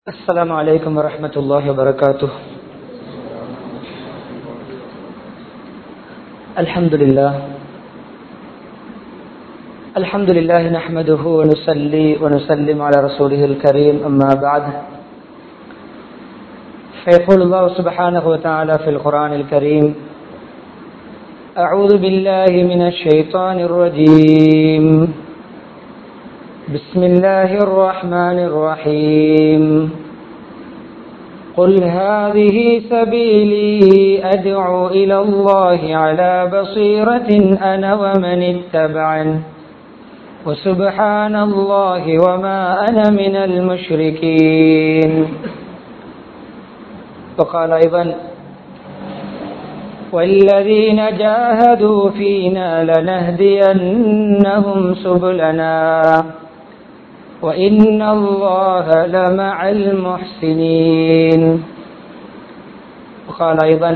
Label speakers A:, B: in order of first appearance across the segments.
A: السلام عليكم ورحمة الله وبركاته الحمد لله الحمد لله نحمده ونصلي ونسلم على رسوله الكريم أما بعد فيقول الله سبحانه وتعالى في القرآن الكريم أعوذ بالله من الشيطان الرجيم بسم الله الرحمن الرحيم قل هذه سبيلي أدعو إلى الله على بصيرة أنا ومن اتبعني وسبحان الله وما أنا من المشركين وقال أيضا والذين جاهدوا فينا لنهدينهم سبلنا وإن الله لمع المحسنين وقال أيضا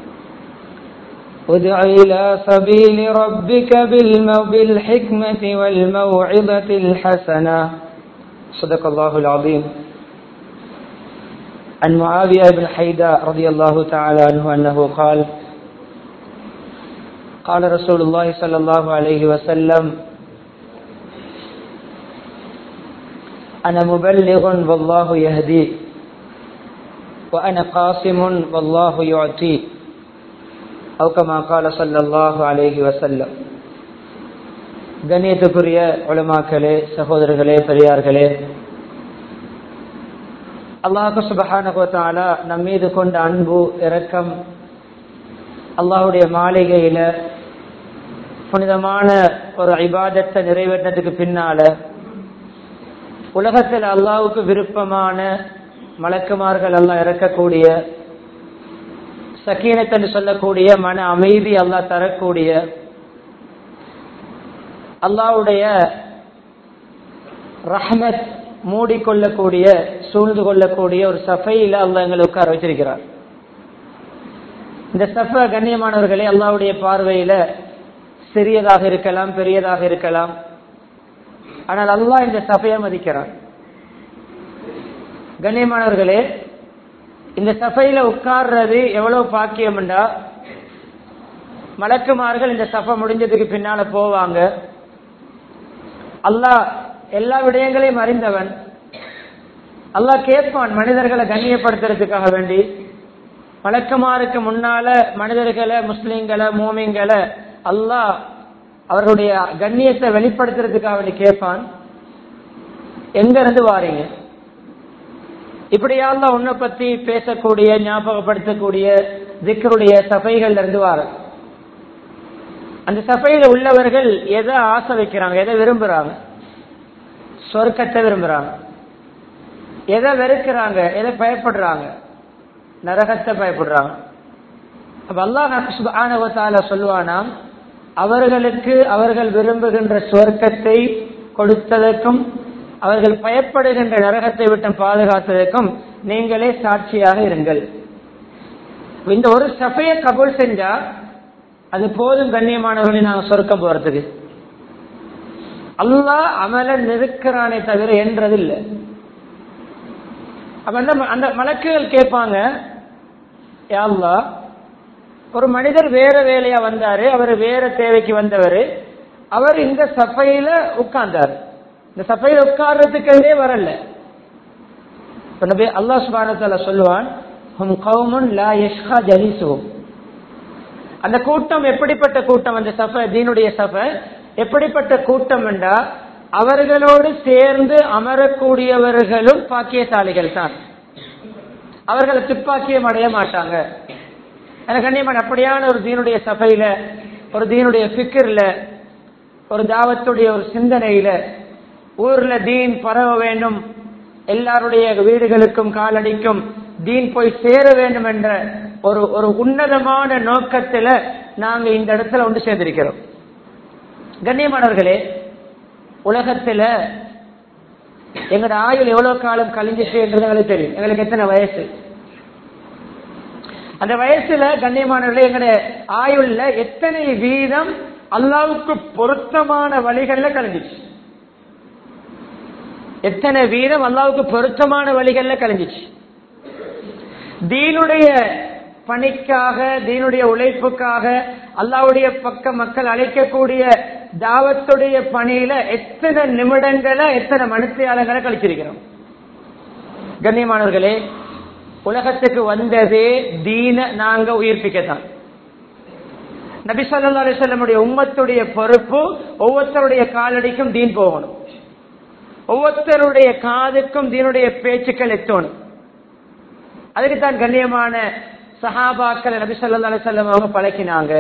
A: ادع إلى سبيل ربك بالحكمة والموعظة الحسنة صدق الله العظيم عن معاوية بن حيدة رضي الله تعالى عنه أنه قال قال رسول الله صلى الله عليه وسلم أنا مبلغ والله يهدي وأنا قاسم والله يعطي أو كما قال صلى الله عليه وسلم கண்ணியத்துக்குரிய உலமாக்களே சகோதரர்களே பெரியார்களே அல்லாஹு சுபஹானகோத்தாலா நம் மீது கொண்ட அன்பு இரக்கம் அல்லாஹுடைய மாளிகையில புனிதமான ஒரு ஐபாதத்தை நிறைவேற்றதுக்கு பின்னால உலகத்தில் அல்லாவுக்கு விருப்பமான மலக்குமார்கள் எல்லாம் இறக்கக்கூடிய சக்கீனத்தன்னு சொல்லக்கூடிய மன அமைதி அல்லாஹ் தரக்கூடிய அல்லாவுடைய ரஹமத் மூடிக்கொள்ளக்கூடிய சூழ்ந்து கொள்ளக்கூடிய ஒரு சஃபையில அல்லா எங்களை உட்கார வச்சிருக்கிறார் இந்த சஃப கண்ணியமானவர்களே அல்லாவுடைய பார்வையில சிறியதாக இருக்கலாம் பெரியதாக இருக்கலாம் ஆனால் அல்லாஹ் இந்த சபையை மதிக்கிறான் கண்ணியமானவர்களே இந்த சபையில உட்கார்றது எவ்வளவு பாக்கியம்டா மலக்குமார்கள் இந்த சபை முடிஞ்சதுக்கு பின்னால போவாங்க அல்லாஹ் எல்லா விடயங்களையும் அறிந்தவன் அல்லாஹ் கேட்பான் மனிதர்களை கண்ணியப்படுத்துறதுக்காக வேண்டி மலக்குமாருக்கு முன்னால மனிதர்களை முஸ்லிம்களை மோமிங்களை அல்லாஹ் அவர்களுடைய கண்ணியத்தை வெளிப்படுத்துறதுக்காக வேண்டி கேட்பான் எங்க இருந்து வாரீங்க இப்படியால உன்னை பத்தி பேசக்கூடிய ஞாபகப்படுத்தக்கூடிய திக்கருடைய சபைகள்ல இருந்து வார அந்த சபையில உள்ளவர்கள் எதை ஆசை வைக்கிறாங்க எதை விரும்புறாங்க சொர்க்கத்தை விரும்புறாங்க எதை வெறுக்கிறாங்க எதை பயப்படுறாங்க நரகத்தை பயப்படுறாங்க அப்ப அல்லாஹ் சொல்லுவானாம் அவர்களுக்கு அவர்கள் விரும்புகின்ற சுவர்க்கத்தை கொடுத்ததற்கும் அவர்கள் பயப்படுகின்ற நரகத்தை விட்டு பாதுகாத்ததற்கும் நீங்களே சாட்சியாக இருங்கள் இந்த ஒரு சபையை கபூல் செஞ்சா அது போதும் கண்ணியமானவர்களை நாங்கள் சொர்க்கம் போறதுக்கு அல்லாஹ் அமல நிற்கிறானே தவிர என்றதில்லை அப்ப அந்த அந்த மலக்குகள் கேட்பாங்க யாழ்லா ஒரு மனிதர் வேற வேலையா வந்தாரு அவர் வேற தேவைக்கு வந்தவர் அவர் இந்த சபையில உட்கார்ந்தார் இந்த சபையில உட்கார்றதுக்கே வரல அல்லா சுபானத்தால சொல்லுவான் அந்த கூட்டம் எப்படிப்பட்ட கூட்டம் அந்த சபை தீனுடைய சபை எப்படிப்பட்ட கூட்டம் என்றா அவர்களோடு சேர்ந்து அமரக்கூடியவர்களும் பாக்கியசாலிகள் தான் அவர்களை துப்பாக்கியம் அடைய மாட்டாங்க கண்ணியமான அப்படியான ஒரு தீனுடைய சபையில ஒரு தீனுடைய பிக்கர்ல ஒரு தாவத்துடைய ஒரு சிந்தனையில ஊர்ல தீன் பரவ வேண்டும் எல்லாருடைய வீடுகளுக்கும் காலடிக்கும் தீன் போய் சேர வேண்டும் என்ற ஒரு ஒரு உன்னதமான நோக்கத்துல நாங்க இந்த இடத்துல வந்து சேர்ந்திருக்கிறோம் கண்ணியமானவர்களே உலகத்துல எங்களோட ஆயுள் எவ்வளவு காலம் கழிஞ்சிச்சுன்றது எங்களுக்கு தெரியும் எங்களுக்கு எத்தனை வயசு அந்த வயசுல கண்ணியமானவர்களே எங்களுடைய ஆயுள்ல எத்தனை வீதம் அல்லாவுக்கு பொருத்தமான வழிகள்ல கழிஞ்சிச்சு எத்தனை வீதம் அல்லாவுக்கு பொருத்தமான வழிகள்ல கழிஞ்சிச்சு தீனுடைய பணிக்காக தீனுடைய உழைப்புக்காக அல்லாவுடைய பக்க மக்கள் அழைக்கக்கூடிய தாவத்துடைய பணியில எத்தனை நிமிடங்களை எத்தனை மனுஷியாளர்களை கழிச்சிருக்கிறோம் கண்ணியமானவர்களே உலகத்துக்கு வந்ததே தீன நாங்க உயிர்ப்பிக்கத்தான் நபி சொல்லா அலிசல்லமுடைய உம்மத்துடைய பொறுப்பு ஒவ்வொருத்தருடைய காலடிக்கும் தீன் போகணும் ஒவ்வொருத்தருடைய காதுக்கும் தீனுடைய பேச்சுக்கள் எத்தணும் அதுக்கு தான் கண்ணியமான சஹாபாக்கள் நபி சொல்லா அலிசல்லம் அவங்க பழக்கினாங்க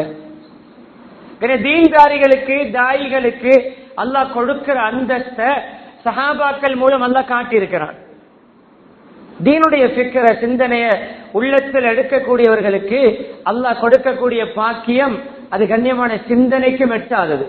A: தீன்தாரிகளுக்கு தாயிகளுக்கு அல்லாஹ் கொடுக்கிற அந்தஸ்த சஹாபாக்கள் மூலம் அல்லாஹ் காட்டியிருக்கிறான் தீனுடைய சிக்கிற சிந்தனைய உள்ளத்தில் எடுக்கக்கூடியவர்களுக்கு அல்லாஹ் கொடுக்கக்கூடிய பாக்கியம் அது கண்ணியமான சிந்தனைக்கும் எட்டாதது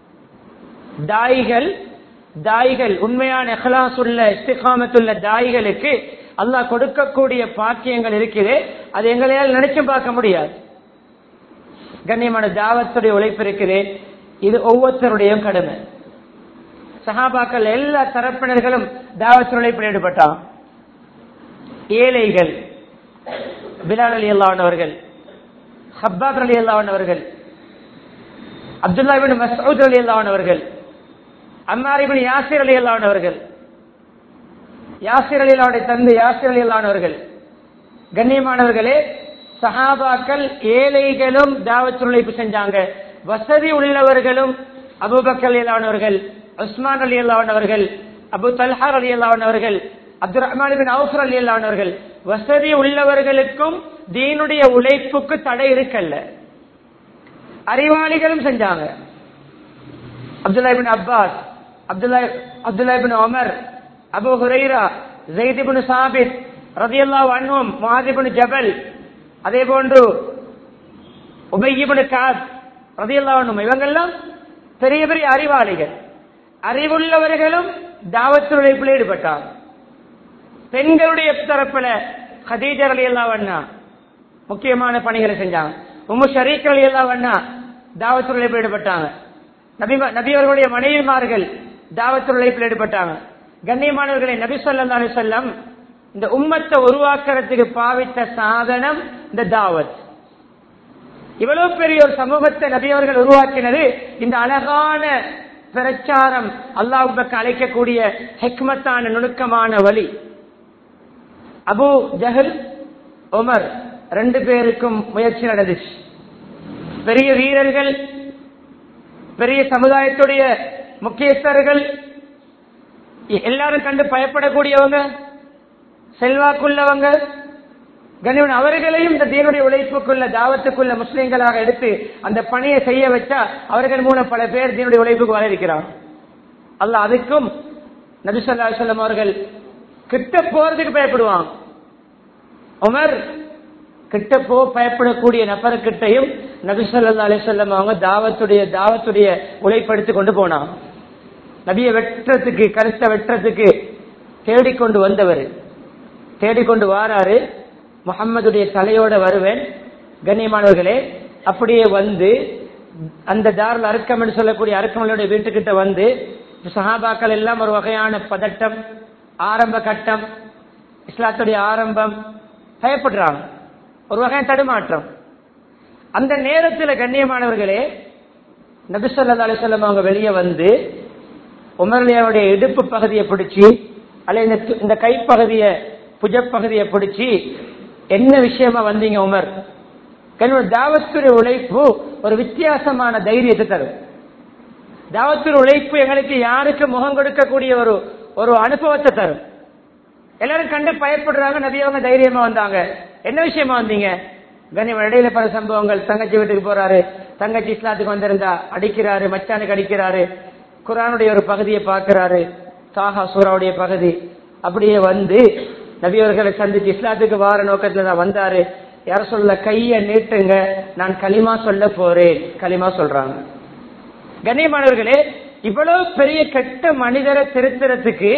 A: தாய்கள் தாய்கள் உண்மையான எஹ்லாஸ் உள்ள இஸ்திகாமத்துள்ள தாய்களுக்கு அல்லாஹ் கொடுக்கக்கூடிய பாக்கியங்கள் இருக்குது அது எங்களால் நினைச்சும் பார்க்க முடியாது கண்ணியமான தாவத்துடைய உழைப்பு இருக்குது இது ஒவ்வொருத்தருடைய கடமை சஹாபாக்கள் எல்லா தரப்பினர்களும் தாவத்து உழைப்பில் ஈடுபட்டான் ஏழைகள் பிலால் அலி அல்லாவனவர்கள் ஹப்பாப் அலி அல்லாவனவர்கள் அப்துல்லா பின் மசூத் அலி அல்லாவனவர்கள் அம்மாரிபின் யாசிர் அலி அல்லாவனவர்கள் யாசிர் அலி அல்லாவுடைய தந்தை யாசிர் அலி அல்லாவனவர்கள் கண்ணியமானவர்களே சஹாபாக்கள் ஏழைகளும் தாவத் உழைப்பு செஞ்சாங்க வசதி உள்ளவர்களும் அபுபக்கர் அலி அல்லாவனவர்கள் உஸ்மான் அலி அல்லாவனவர்கள் அபு தல்ஹார் அலி அல்லாவனவர்கள் அப்துல் ரஹ்மான் பின் அவுஃபர் அலி அல்லாவனவர்கள் வசதி உள்ளவர்களுக்கும் தீனுடைய உழைப்புக்கு தடை இருக்கல்ல அறிவாளிகளும் செஞ்சாங்க அப்துல்லா பின் அப்பாஸ் அப்துல்லா அப்துல்லா பின் ஒமர் அபு ஹுரைரா ஜெய்திபின் சாபித் ரதியல்லா அன்வம் மாதிபின் ஜபல் அதே போன்று உபையிபின் காத் ரதியல்லா அன்வம் இவங்கெல்லாம் பெரிய பெரிய அறிவாளிகள் அறிவுள்ளவர்களும் தாவத்து உழைப்பில் ஈடுபட்டாங்க பெண்களுடைய தரப்புல ஹதீஜர் அலி அல்லா வண்ணா முக்கியமான பணிகளை செஞ்சாங்க உம்மு ஷரீக் அலி அல்லா வண்ணா தாவத்து உழைப்பில் ஈடுபட்டாங்க நபி நபியவர்களுடைய மனைவிமார்கள் தாவத்து உழைப்பில் ஈடுபட்டாங்க கண்ணியமானவர்களை நபி சொல்லா செல்லம் இந்த உம்மத்தை உருவாக்குறதுக்கு பாவித்த சாதனம் இந்த தாவத் இவ்வளவு பெரிய ஒரு சமூகத்தை நபியவர்கள் உருவாக்கினது இந்த அழகான பிரச்சாரம் அல்லாஹ் பக்கம் அழைக்கக்கூடிய ஹெக்மத்தான நுணுக்கமான வழி அபு ஜஹல் உமர் ரெண்டு பேருக்கும் முயற்சி நடந்துச்சு பெரிய வீரர்கள் பெரிய சமுதாயத்துடைய முக்கியஸ்தர்கள் எல்லாரும் கண்டு பயப்படக்கூடியவங்க செல்வாக்குள்ளவங்க கனிவன் அவர்களையும் இந்த தீனுடைய உழைப்புக்குள்ள தாவத்துக்குள்ள முஸ்லிம்களாக எடுத்து அந்த பணியை செய்ய வச்சா அவர்கள் மூலம் பல பேர் தீனுடைய உழைப்புக்கு வர இருக்கிறார் அல்ல அதுக்கும் நபிசல்லா சொல்லம் அவர்கள் கிட்ட போறதுக்கு பயப்படுவாங்க உமர் கிட்ட போ பயப்படக்கூடிய நபர்கிட்டையும் நபிசல்லா அலிசல்லம் அவங்க தாவத்துடைய தாவத்துடைய உழைப்படுத்தி கொண்டு போனாங்க நபியை வெட்டுறதுக்கு கருத்தை வெட்டுறதுக்கு தேடிக்கொண்டு வந்தவர் தேடிக்கொண்டு வாராரு முகம்மதுடைய தலையோட வருவேன் கண்ணியமானவர்களே அப்படியே வந்து அந்த தாரில் அறுக்கம் என்று சொல்லக்கூடிய அறுக்கமலுடைய வீட்டுக்கிட்ட வந்து சஹாபாக்கள் எல்லாம் ஒரு வகையான பதட்டம் ஆரம்ப கட்டம் இஸ்லாத்துடைய ஆரம்பம் பயப்படுறாங்க ஒரு வகையான தடுமாற்றம் அந்த நேரத்தில் கண்ணியமானவர்களே நபிசல்லா அலிசல்லம் அவங்க வெளியே வந்து உமர்லியாவுடைய இடுப்பு பகுதியை பிடிச்சி அல்ல இந்த கைப்பகுதியை புஜப்பகுதியை பிடிச்சி என்ன விஷயமா வந்தீங்க உமர் என்னோட தாவத்துடைய உழைப்பு ஒரு வித்தியாசமான தைரியத்தை தரும் தாவத்துடைய உழைப்பு எங்களுக்கு யாருக்கு முகம் கொடுக்கக்கூடிய ஒரு ஒரு அனுபவத்தை தரும் எல்லாரும் கண்டு பயப்படுறாங்க நபியவங்க தைரியமா வந்தாங்க என்ன விஷயமா வந்தீங்க கனிம இடையில பல சம்பவங்கள் தங்கச்சி வீட்டுக்கு போறாரு தங்கச்சி இஸ்லாத்துக்கு வந்திருந்தா அடிக்கிறாரு மச்சானுக்கு அடிக்கிறாரு குரானுடைய ஒரு பகுதியை பார்க்கிறாரு தாகா சூராவுடைய பகுதி அப்படியே வந்து நபியவர்களை சந்திச்சு இஸ்லாத்துக்கு வார நோக்கத்துல தான் வந்தாரு யார சொல்ல கைய நீட்டுங்க நான் களிமா சொல்ல போறேன் களிமா சொல்றாங்க கண்ணியமானவர்களே இவ்வளவு பெரிய கெட்ட மனிதரை திருத்துறதுக்கு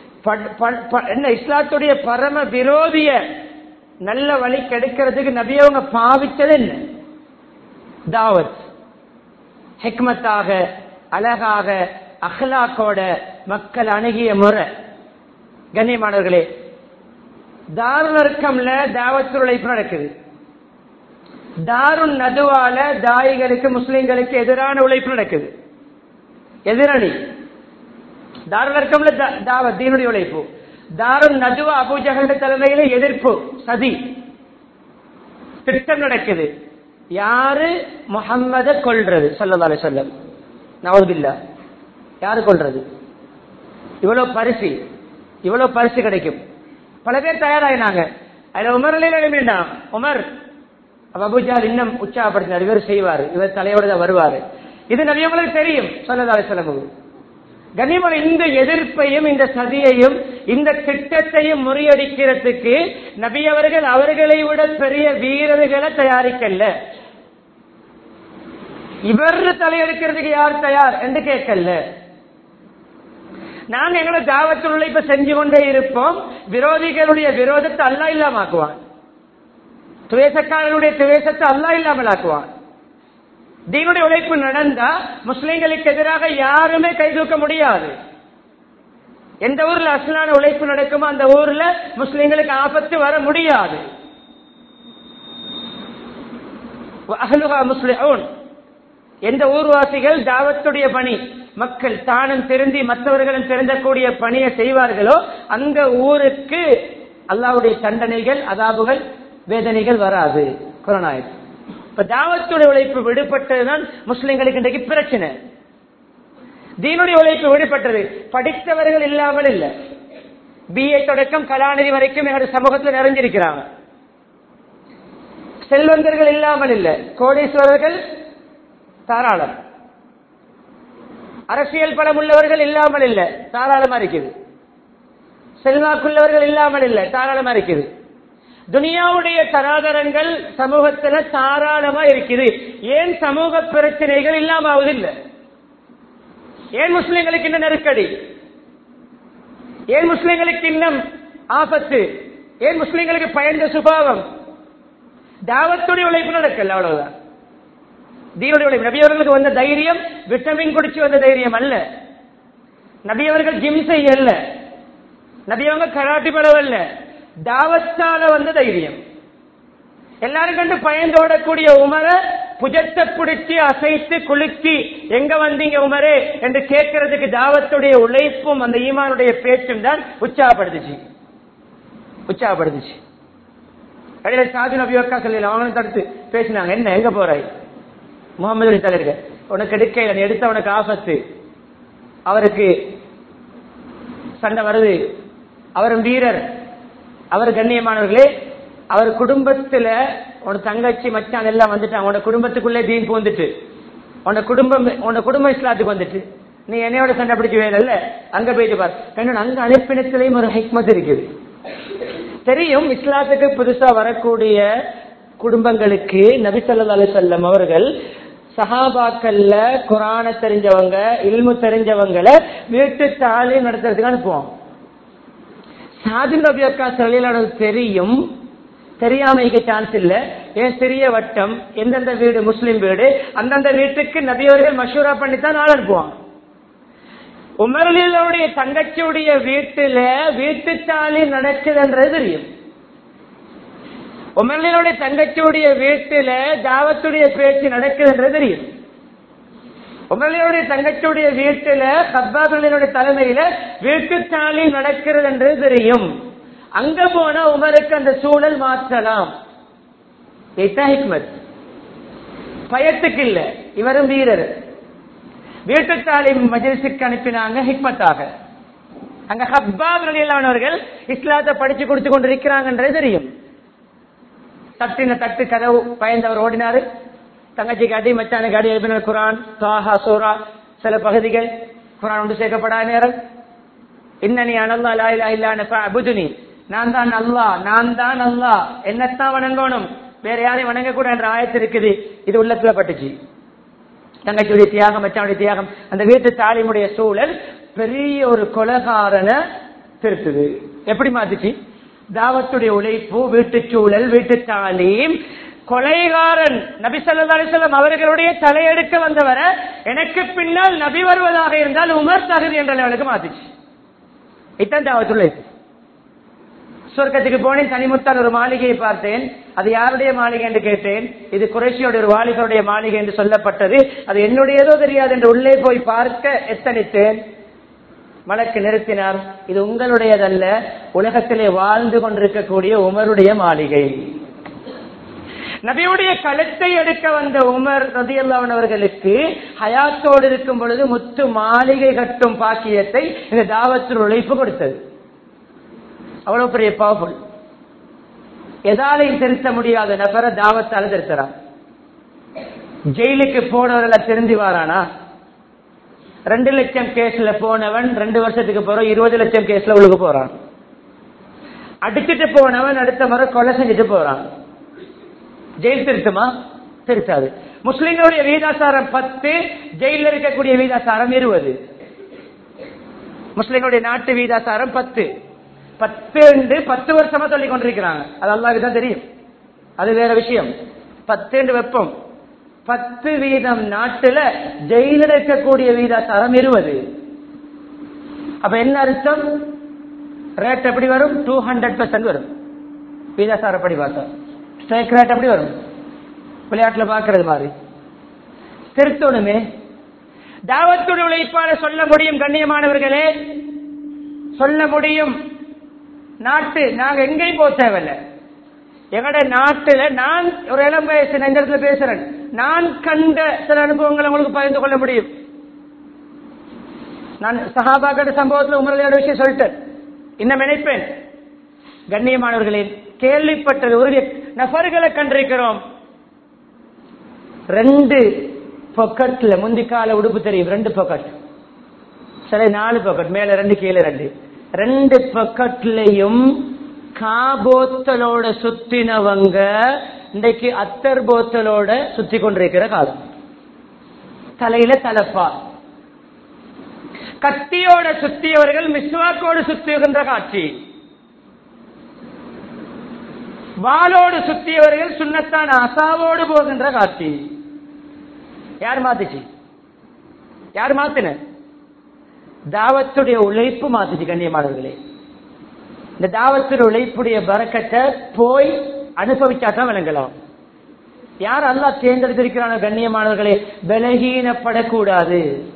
A: என்ன இஸ்லாத்துடைய பரம விரோதிய நல்ல வழி கெடுக்கிறதுக்கு நபியவங்க பாவிச்சது என்ன தாவத் ஹெக்மத்தாக அழகாக அஹ்லாக்கோட மக்கள் அணுகிய முறை கண்ணியமானவர்களே தாருணர்க்கம்ல தாவத்து உழைப்பு நடக்குது தாருன் நதுவால தாயிகளுக்கு முஸ்லிம்களுக்கு எதிரான உழைப்பு நடக்குது எதிரணி தாருணர்க்கம்ல தாவத் தீனுடைய உழைப்பு தாருன் நதுவா அபூஜகண்ட தலைமையில எதிர்ப்பு சதி திட்டம் நடக்குது யாரு முகம்மத கொள்றது சல்லதாலே சொல்லம் நவதுல்லா யாரு கொள்றது இவ்வளவு பரிசு இவ்வளவு பரிசு கிடைக்கும் பல பேர் தயாராகினாங்க அதுல உமர் எழுப்பிட்டான் உமர் அபுஜால் இன்னும் உற்சாகப்படுத்தினார் இவர் செய்வார் இவர் தலையோட தான் வருவாரு இது நபியவங்களுக்கு தெரியும் சொல்லதாலே செலவு கனிமலை இந்த எதிர்ப்பையும் இந்த சதியையும் இந்த திட்டத்தையும் முறியடிக்கிறதுக்கு நபி அவர்கள் அவர்களை விட பெரிய வீரர்களை தயாரிக்கல இவர் தலையெடுக்கிறதுக்கு யார் தயார் என்று கேட்கல நாங்க எங்களை தாவத்தில் உழைப்ப செஞ்சு கொண்டே இருப்போம் விரோதிகளுடைய விரோதத்தை அல்லா இல்லாமக்குவான் துவேசக்காரனுடைய துவேசத்தை அல்லா இல்லாமல் ஆக்குவான் தீனுடைய உழைப்பு நடந்தா முஸ்லிம்களுக்கு எதிராக யாருமே கை தூக்க முடியாது எந்த ஊர்ல அசலான உழைப்பு நடக்குமோ அந்த ஊர்ல முஸ்லிம்களுக்கு ஆபத்து வர முடியாது முஸ்லிம் எந்த ஊர்வாசிகள் தாவத்துடைய பணி மக்கள் தானும் திருந்தி மற்றவர்களும் திருந்தக்கூடிய பணியை செய்வார்களோ அந்த ஊருக்கு அல்லாவுடைய தண்டனைகள் அதாபுகள் வேதனைகள் வராது கொரோனா இப்ப தாவத்துடைய உழைப்பு விடுபட்டதுதான் முஸ்லிம்களுக்கு இன்றைக்கு பிரச்சனை தீனுடைய உழைப்பு விடுபட்டது படித்தவர்கள் இல்லாமல் இல்ல பிஏ தொடக்கம் கலாநிதி வரைக்கும் எங்களுடைய சமூகத்தில் நிறைஞ்சிருக்கிறாங்க செல்வந்தர்கள் இல்லாமல் இல்ல கோடீஸ்வரர்கள் தாராளம் அரசியல் பலம் உள்ளவர்கள் இல்லாமல் இல்ல தாராளமா இருக்குது செல்வாக்குள்ளவர்கள் இல்லாமல் இல்ல தாராளமா இருக்குது துனியாவுடைய தராதரங்கள் சமூகத்துல தாராளமா இருக்குது ஏன் சமூக பிரச்சனைகள் இல்லாம ஆவதில்லை ஏன் முஸ்லிம்களுக்கு இன்னும் நெருக்கடி ஏன் முஸ்லிம்களுக்கு இன்னும் ஆபத்து ஏன் முஸ்லிம்களுக்கு பயந்த சுபாவம் தாவத்துடைய உழைப்பு நடக்கல அவ்வளவுதான் தீனுடைய உழைப்பு நபியவர்களுக்கு வந்த தைரியம் விட்டமின் குடிச்சு வந்த தைரியம் அல்ல நபியவர்கள் ஜிம் செய்யல நபியவங்க கராட்டி பரவல்ல தாவத்தால வந்த தைரியம் எல்லாரும் கண்டு பயந்தோடக்கூடிய உமர புஜத்தை பிடிச்சி அசைத்து குலுக்கி எங்க வந்தீங்க உமரே என்று கேட்கறதுக்கு தாவத்துடைய உழைப்பும் அந்த ஈமானுடைய பேச்சும் தான் உற்சாகப்படுத்துச்சு உற்சாகப்படுத்துச்சு கடையில சாதி நபி அக்கா சொல்லல அவங்களும் தடுத்து பேசினாங்க என்ன எங்க போறாய் முகமது தலைவர் உனக்கு எடுக்க நீ எடுத்த உனக்கு ஆபத்து அவருக்கு சண்டை வருது அவரும் வீரர் அவர் கண்ணியமானவர்களே அவர் குடும்பத்துல உன தங்கச்சி மச்சான் எல்லாம் வந்துட்டான் உன குடும்பத்துக்குள்ளே தீன் பூந்துட்டு உன குடும்பம் உன குடும்ப இஸ்லாத்துக்கு வந்துட்டு நீ என்னையோட சண்டை பிடிக்க வேறல்ல அங்க போயிட்டு பார் கண்ணன் அங்க அனுப்பினத்திலையும் ஒரு ஹைக்மத் இருக்குது தெரியும் இஸ்லாத்துக்கு புதுசா வரக்கூடிய குடும்பங்களுக்கு நபிசல்லா அலிசல்லம் அவர்கள் சஹாபாக்கள்ல குரான தெரிஞ்சவங்க இல்மு தெரிஞ்சவங்களை வீட்டு தாலி நடத்துறதுக்கு அனுப்புவோம் சாதின் ரபி அக்கா சொல்லலானது தெரியும் தெரியாமைக்கு சான்ஸ் இல்ல ஏன் சிறிய வட்டம் எந்தெந்த வீடு முஸ்லிம் வீடு அந்தந்த வீட்டுக்கு நபியவர்கள் மஷூரா பண்ணித்தான் ஆள் அனுப்புவாங்க உமரலிலுடைய தங்கச்சியுடைய வீட்டுல வீட்டு தாலி நடக்குதுன்றது தெரியும் உமரலிலுடைய தங்கச்சியுடைய வீட்டுல தாவத்துடைய பேச்சு நடக்குதுன்றது தெரியும் உமரலியுடைய தங்கச்சியுடைய வீட்டுல ஹப்பாதுடைய தலைமையில வீட்டு தாலி நடக்கிறது என்றது தெரியும் அங்க போனா உமருக்கு அந்த சூழல் மாற்றலாம் ஹிக்மத் பயத்துக்கு இல்ல இவரும் வீரர் வீட்டு தாலி மஜிலிசுக்கு அனுப்பினாங்க ஹிக்மத்தாக அங்க ஹப்பாப் நிலையிலானவர்கள் இஸ்லாத்தை படிச்சு கொடுத்து கொண்டிருக்கிறாங்கன்றது தெரியும் தட்டின தட்டு கதவு பயந்தவர் ஓடினாரு தங்கச்சிக்கு அடி மச்சானுக்கு அடி எழுப்பினர் குரான் தாஹா சூரா சில பகுதிகள் குரான் ஒன்று சேர்க்கப்படாத நேரம் இன்னனி அனல்லா லா இலா இல்லா நஃபா அபுதுனி நான் தான் அல்லா நான் தான் அல்லா என்னத்தான் வணங்கணும் வேற யாரையும் வணங்க கூட என்ற ஆயத்து இருக்குது இது உள்ளத்துல பட்டுச்சு தங்கச்சியுடைய தியாகம் மச்சானுடைய தியாகம் அந்த வீட்டு தாலிமுடைய சூழல் பெரிய ஒரு கொலகாரனை திருத்துது எப்படி மாத்துச்சு தாவத்துடைய உழைப்பு வீட்டு சூழல் வீட்டு தாலீம் கொலைகாரன் நபி சொல்லா அலிஸ்லாம் அவர்களுடைய தலையெடுக்க வந்தவரை எனக்கு பின்னால் நபி வருவதாக இருந்தால் உமர் தகுதி என்ற லெவலுக்கு மாத்துச்சு இதான் தாவத்துள்ள சொர்க்கத்துக்கு போனேன் தனிமுத்தான் ஒரு மாளிகையை பார்த்தேன் அது யாருடைய மாளிகை என்று கேட்டேன் இது குறைஷியோட ஒரு வாலிபருடைய மாளிகை என்று சொல்லப்பட்டது அது என்னுடையதோ தெரியாது என்று உள்ளே போய் பார்க்க எத்தனித்தேன் மலக்கு நிறுத்தினார் இது உங்களுடையதல்ல உலகத்திலே வாழ்ந்து கொண்டிருக்கக்கூடிய உமருடைய மாளிகை நபியுடைய கழுத்தை எடுக்க வந்த உமர் ரதியல்லாவன் அவர்களுக்கு ஹயாத்தோடு இருக்கும் பொழுது முத்து மாளிகை கட்டும் பாக்கியத்தை இந்த தாவத்தில் உழைப்பு கொடுத்தது அவ்வளவு பெரிய பவர்ஃபுல் எதாலையும் திருத்த முடியாத நபரை தாவத்தால திருத்துறான் ஜெயிலுக்கு போனவர்களை திருந்தி வாரானா ரெண்டு லட்சம் கேஸ்ல போனவன் ரெண்டு வருஷத்துக்கு போறோம் இருபது லட்சம் கேஸ்ல உழுக போறான் அடிச்சுட்டு போனவன் அடுத்த முறை கொலை செஞ்சுட்டு போறான் ஜெயில் திருத்துமா திருத்தாது முஸ்லிம்களுடைய வீதாசாரம் பத்து ஜெயில இருக்கக்கூடிய வீதாசாரம் இருபது முஸ்லிம்களுடைய நாட்டு வீதாசாரம் பத்து பத்து பத்து வருஷமா சொல்லி கொண்டிருக்கிறாங்க அது அல்லாவுக்கு தான் தெரியும் அது வேற விஷயம் பத்து வெப்பம் பத்து வீதம் நாட்டுல ஜெயிலில் இருக்கக்கூடிய வீதாசாரம் இருபது அப்ப என்ன அர்த்தம் ரேட் எப்படி வரும் டூ ஹண்ட்ரட் பெர்சன்ட் வரும் வீதாசாரப்படி பார்த்தா ஸ்ட்ரைக் ரேட் எப்படி வரும் விளையாட்டுல பாக்குறது மாதிரி திருத்தணுமே தாவத்துடைய உழைப்பாள சொல்ல முடியும் கண்ணியமானவர்களே சொல்ல முடியும் நாட்டு நாங்க எங்கேயும் போக தேவையில்லை எங்கட நாட்டுல நான் ஒரு இளம் வயசு இந்த இடத்துல பேசுறேன் நான் கண்ட சில அனுபவங்களை உங்களுக்கு பகிர்ந்து கொள்ள முடியும் நான் சகாபாக்கட சம்பவத்தில் உங்களோட விஷயம் சொல்லிட்டேன் இன்னும் நினைப்பேன் கண்ணியமானவர்களே கேள்விப்பட்டது ஒரு நபர்களை கண்டிருக்கிறோம் ரெண்டு பொக்கெட்ல முந்திக்கால உடுப்பு தெரியும் ரெண்டு பொக்கெட் சில நாலு பொக்கெட் மேல ரெண்டு கீழே ரெண்டு ரெண்டு பொக்கெட்லயும் காபோத்தலோட சுத்தினவங்க இன்றைக்கு அத்தர் போத்தலோட சுத்தி கொண்டிருக்கிற காலம் தலையில தலப்பா கத்தியோட சுத்தியவர்கள் மிஸ்வாக்கோடு சுத்துகின்ற காட்சி வாளோடு சுத்தியவர்கள் சுண்ணத்தான் அசாவோடு போகின்ற காட்சி யார் மாத்துச்சு யார் மாத்தின தாவத்துடைய உழைப்பு மாத்துச்சு கண்ணியமானவர்களே இந்த தாவத்துடைய உழைப்புடைய பறக்கத்தை போய் அனுபவிச்சாதான் விளங்கலாம் யார் அல்லா தேர்ந்தெடுத்திருக்கிறான கண்ணியமானவர்களே பலகீனப்படக்கூடாது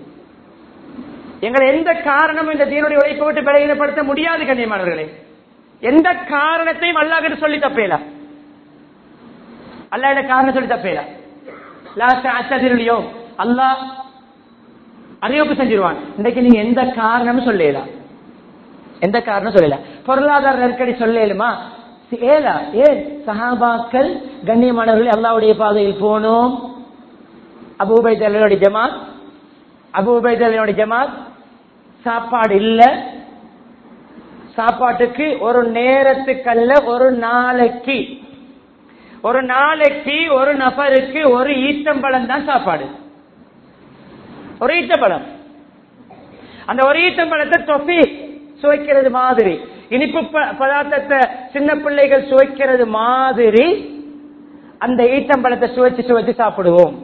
A: எங்களை எந்த காரணமும் இந்த தீனுடைய உழைப்பை விட்டு பலகீனப்படுத்த முடியாது கண்ணியமானவர்களே எந்த காரணத்தையும் அல்லாஹ் சொல்லி தப்பேல அல்லாஹ் காரணம் சொல்லி தப்பேல லாஸ்ட் அச்சதிலையோ அல்லாஹ் அறிவிப்பு செஞ்சிருவான் இன்னைக்கு நீங்க எந்த காரணமும் சொல்லலாம் எந்த காரணம் சொல்லல பொருளாதார நெருக்கடி சொல்லலுமா ஏலா ஏன் சஹாபாக்கள் கண்ணியமானவர்கள் அல்லாவுடைய பாதையில் போனோம் அபூபை தலைவனுடைய ஜமாத் அபூபை தலைவனுடைய ஜமாத் சாப்பாடு இல்லை சாப்பாட்டுக்கு ஒரு நேரத்துக்கல்ல ஒரு நாளைக்கு ஒரு நாளைக்கு ஒரு நபருக்கு ஒரு ஈத்தம்பழம் தான் சாப்பாடு ஒரு ஈத்தம்பழம் அந்த ஒரு ஈத்தம்பழத்தை தொப்பி சுவைக்கிறது மாதிரி இனிப்பு பதார்த்தத்தை சின்ன பிள்ளைகள் சுவைக்கிறது மாதிரி அந்த ஈத்தம்பழத்தை சுவைச்சு சுவைச்சு சாப்பிடுவோம்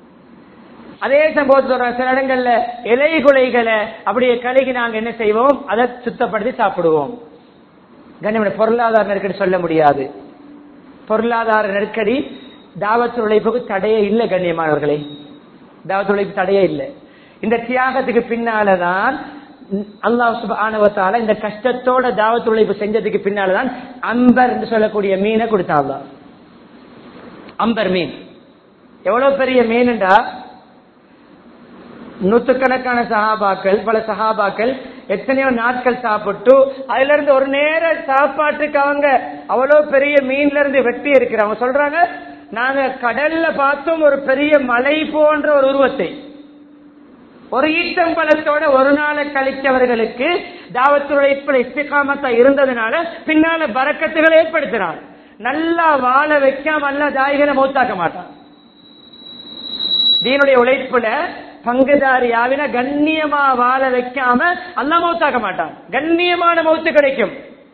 A: அதே சம்பவத்தோட சில இடங்கள்ல இலை குலைகளை அப்படியே கழுகி நாங்க என்ன செய்வோம் அதை சுத்தப்படுத்தி சாப்பிடுவோம் கண்ணியமான பொருளாதார நெருக்கடி சொல்ல முடியாது பொருளாதார நெருக்கடி தாவத்து உழைப்புக்கு தடையே இல்லை கண்ணியமானவர்களே தாவத்து உழைப்பு தடையே இல்லை இந்த தியாகத்துக்கு பின்னாலதான் அல்லாஹ் சுபானவத்தால இந்த கஷ்டத்தோட தாவத்து உழைப்பு செஞ்சதுக்கு பின்னாலதான் அம்பர் என்று சொல்லக்கூடிய மீனை கொடுத்தான் அம்பர் மீன் எவ்வளவு பெரிய மீன்டா நூத்துக்கணக்கான சகாபாக்கள் பல சகாபாக்கள் எத்தனையோ நாட்கள் சாப்பிட்டு அதுல இருந்து ஒரு நேர சாப்பாட்டுக்கு அவங்க அவ்வளவு பெரிய மீன்ல இருந்து வெட்டி இருக்கிறாங்க சொல்றாங்க நாங்க கடல்ல பார்த்தோம் ஒரு பெரிய மலை போன்ற ஒரு உருவத்தை ஒரு ஈட்டம்பழத்தோட ஒரு நாளை கழிச்சவர்களுக்கு தாவத்துடைய இப்ப இஸ்திகாமத்தா இருந்ததுனால பின்னால பறக்கத்துகளை ஏற்படுத்தினான் நல்லா வாழ வைக்காம அல்ல தாய்களை மௌத்தாக்க மாட்டான் தீனுடைய உழைப்புல பங்குதாரி ஆவின கண்ணியமா வாழ வைக்காம அல்ல மௌத்தாக்க மாட்டான் கண்ணியமான மௌத்து கிடைக்கும்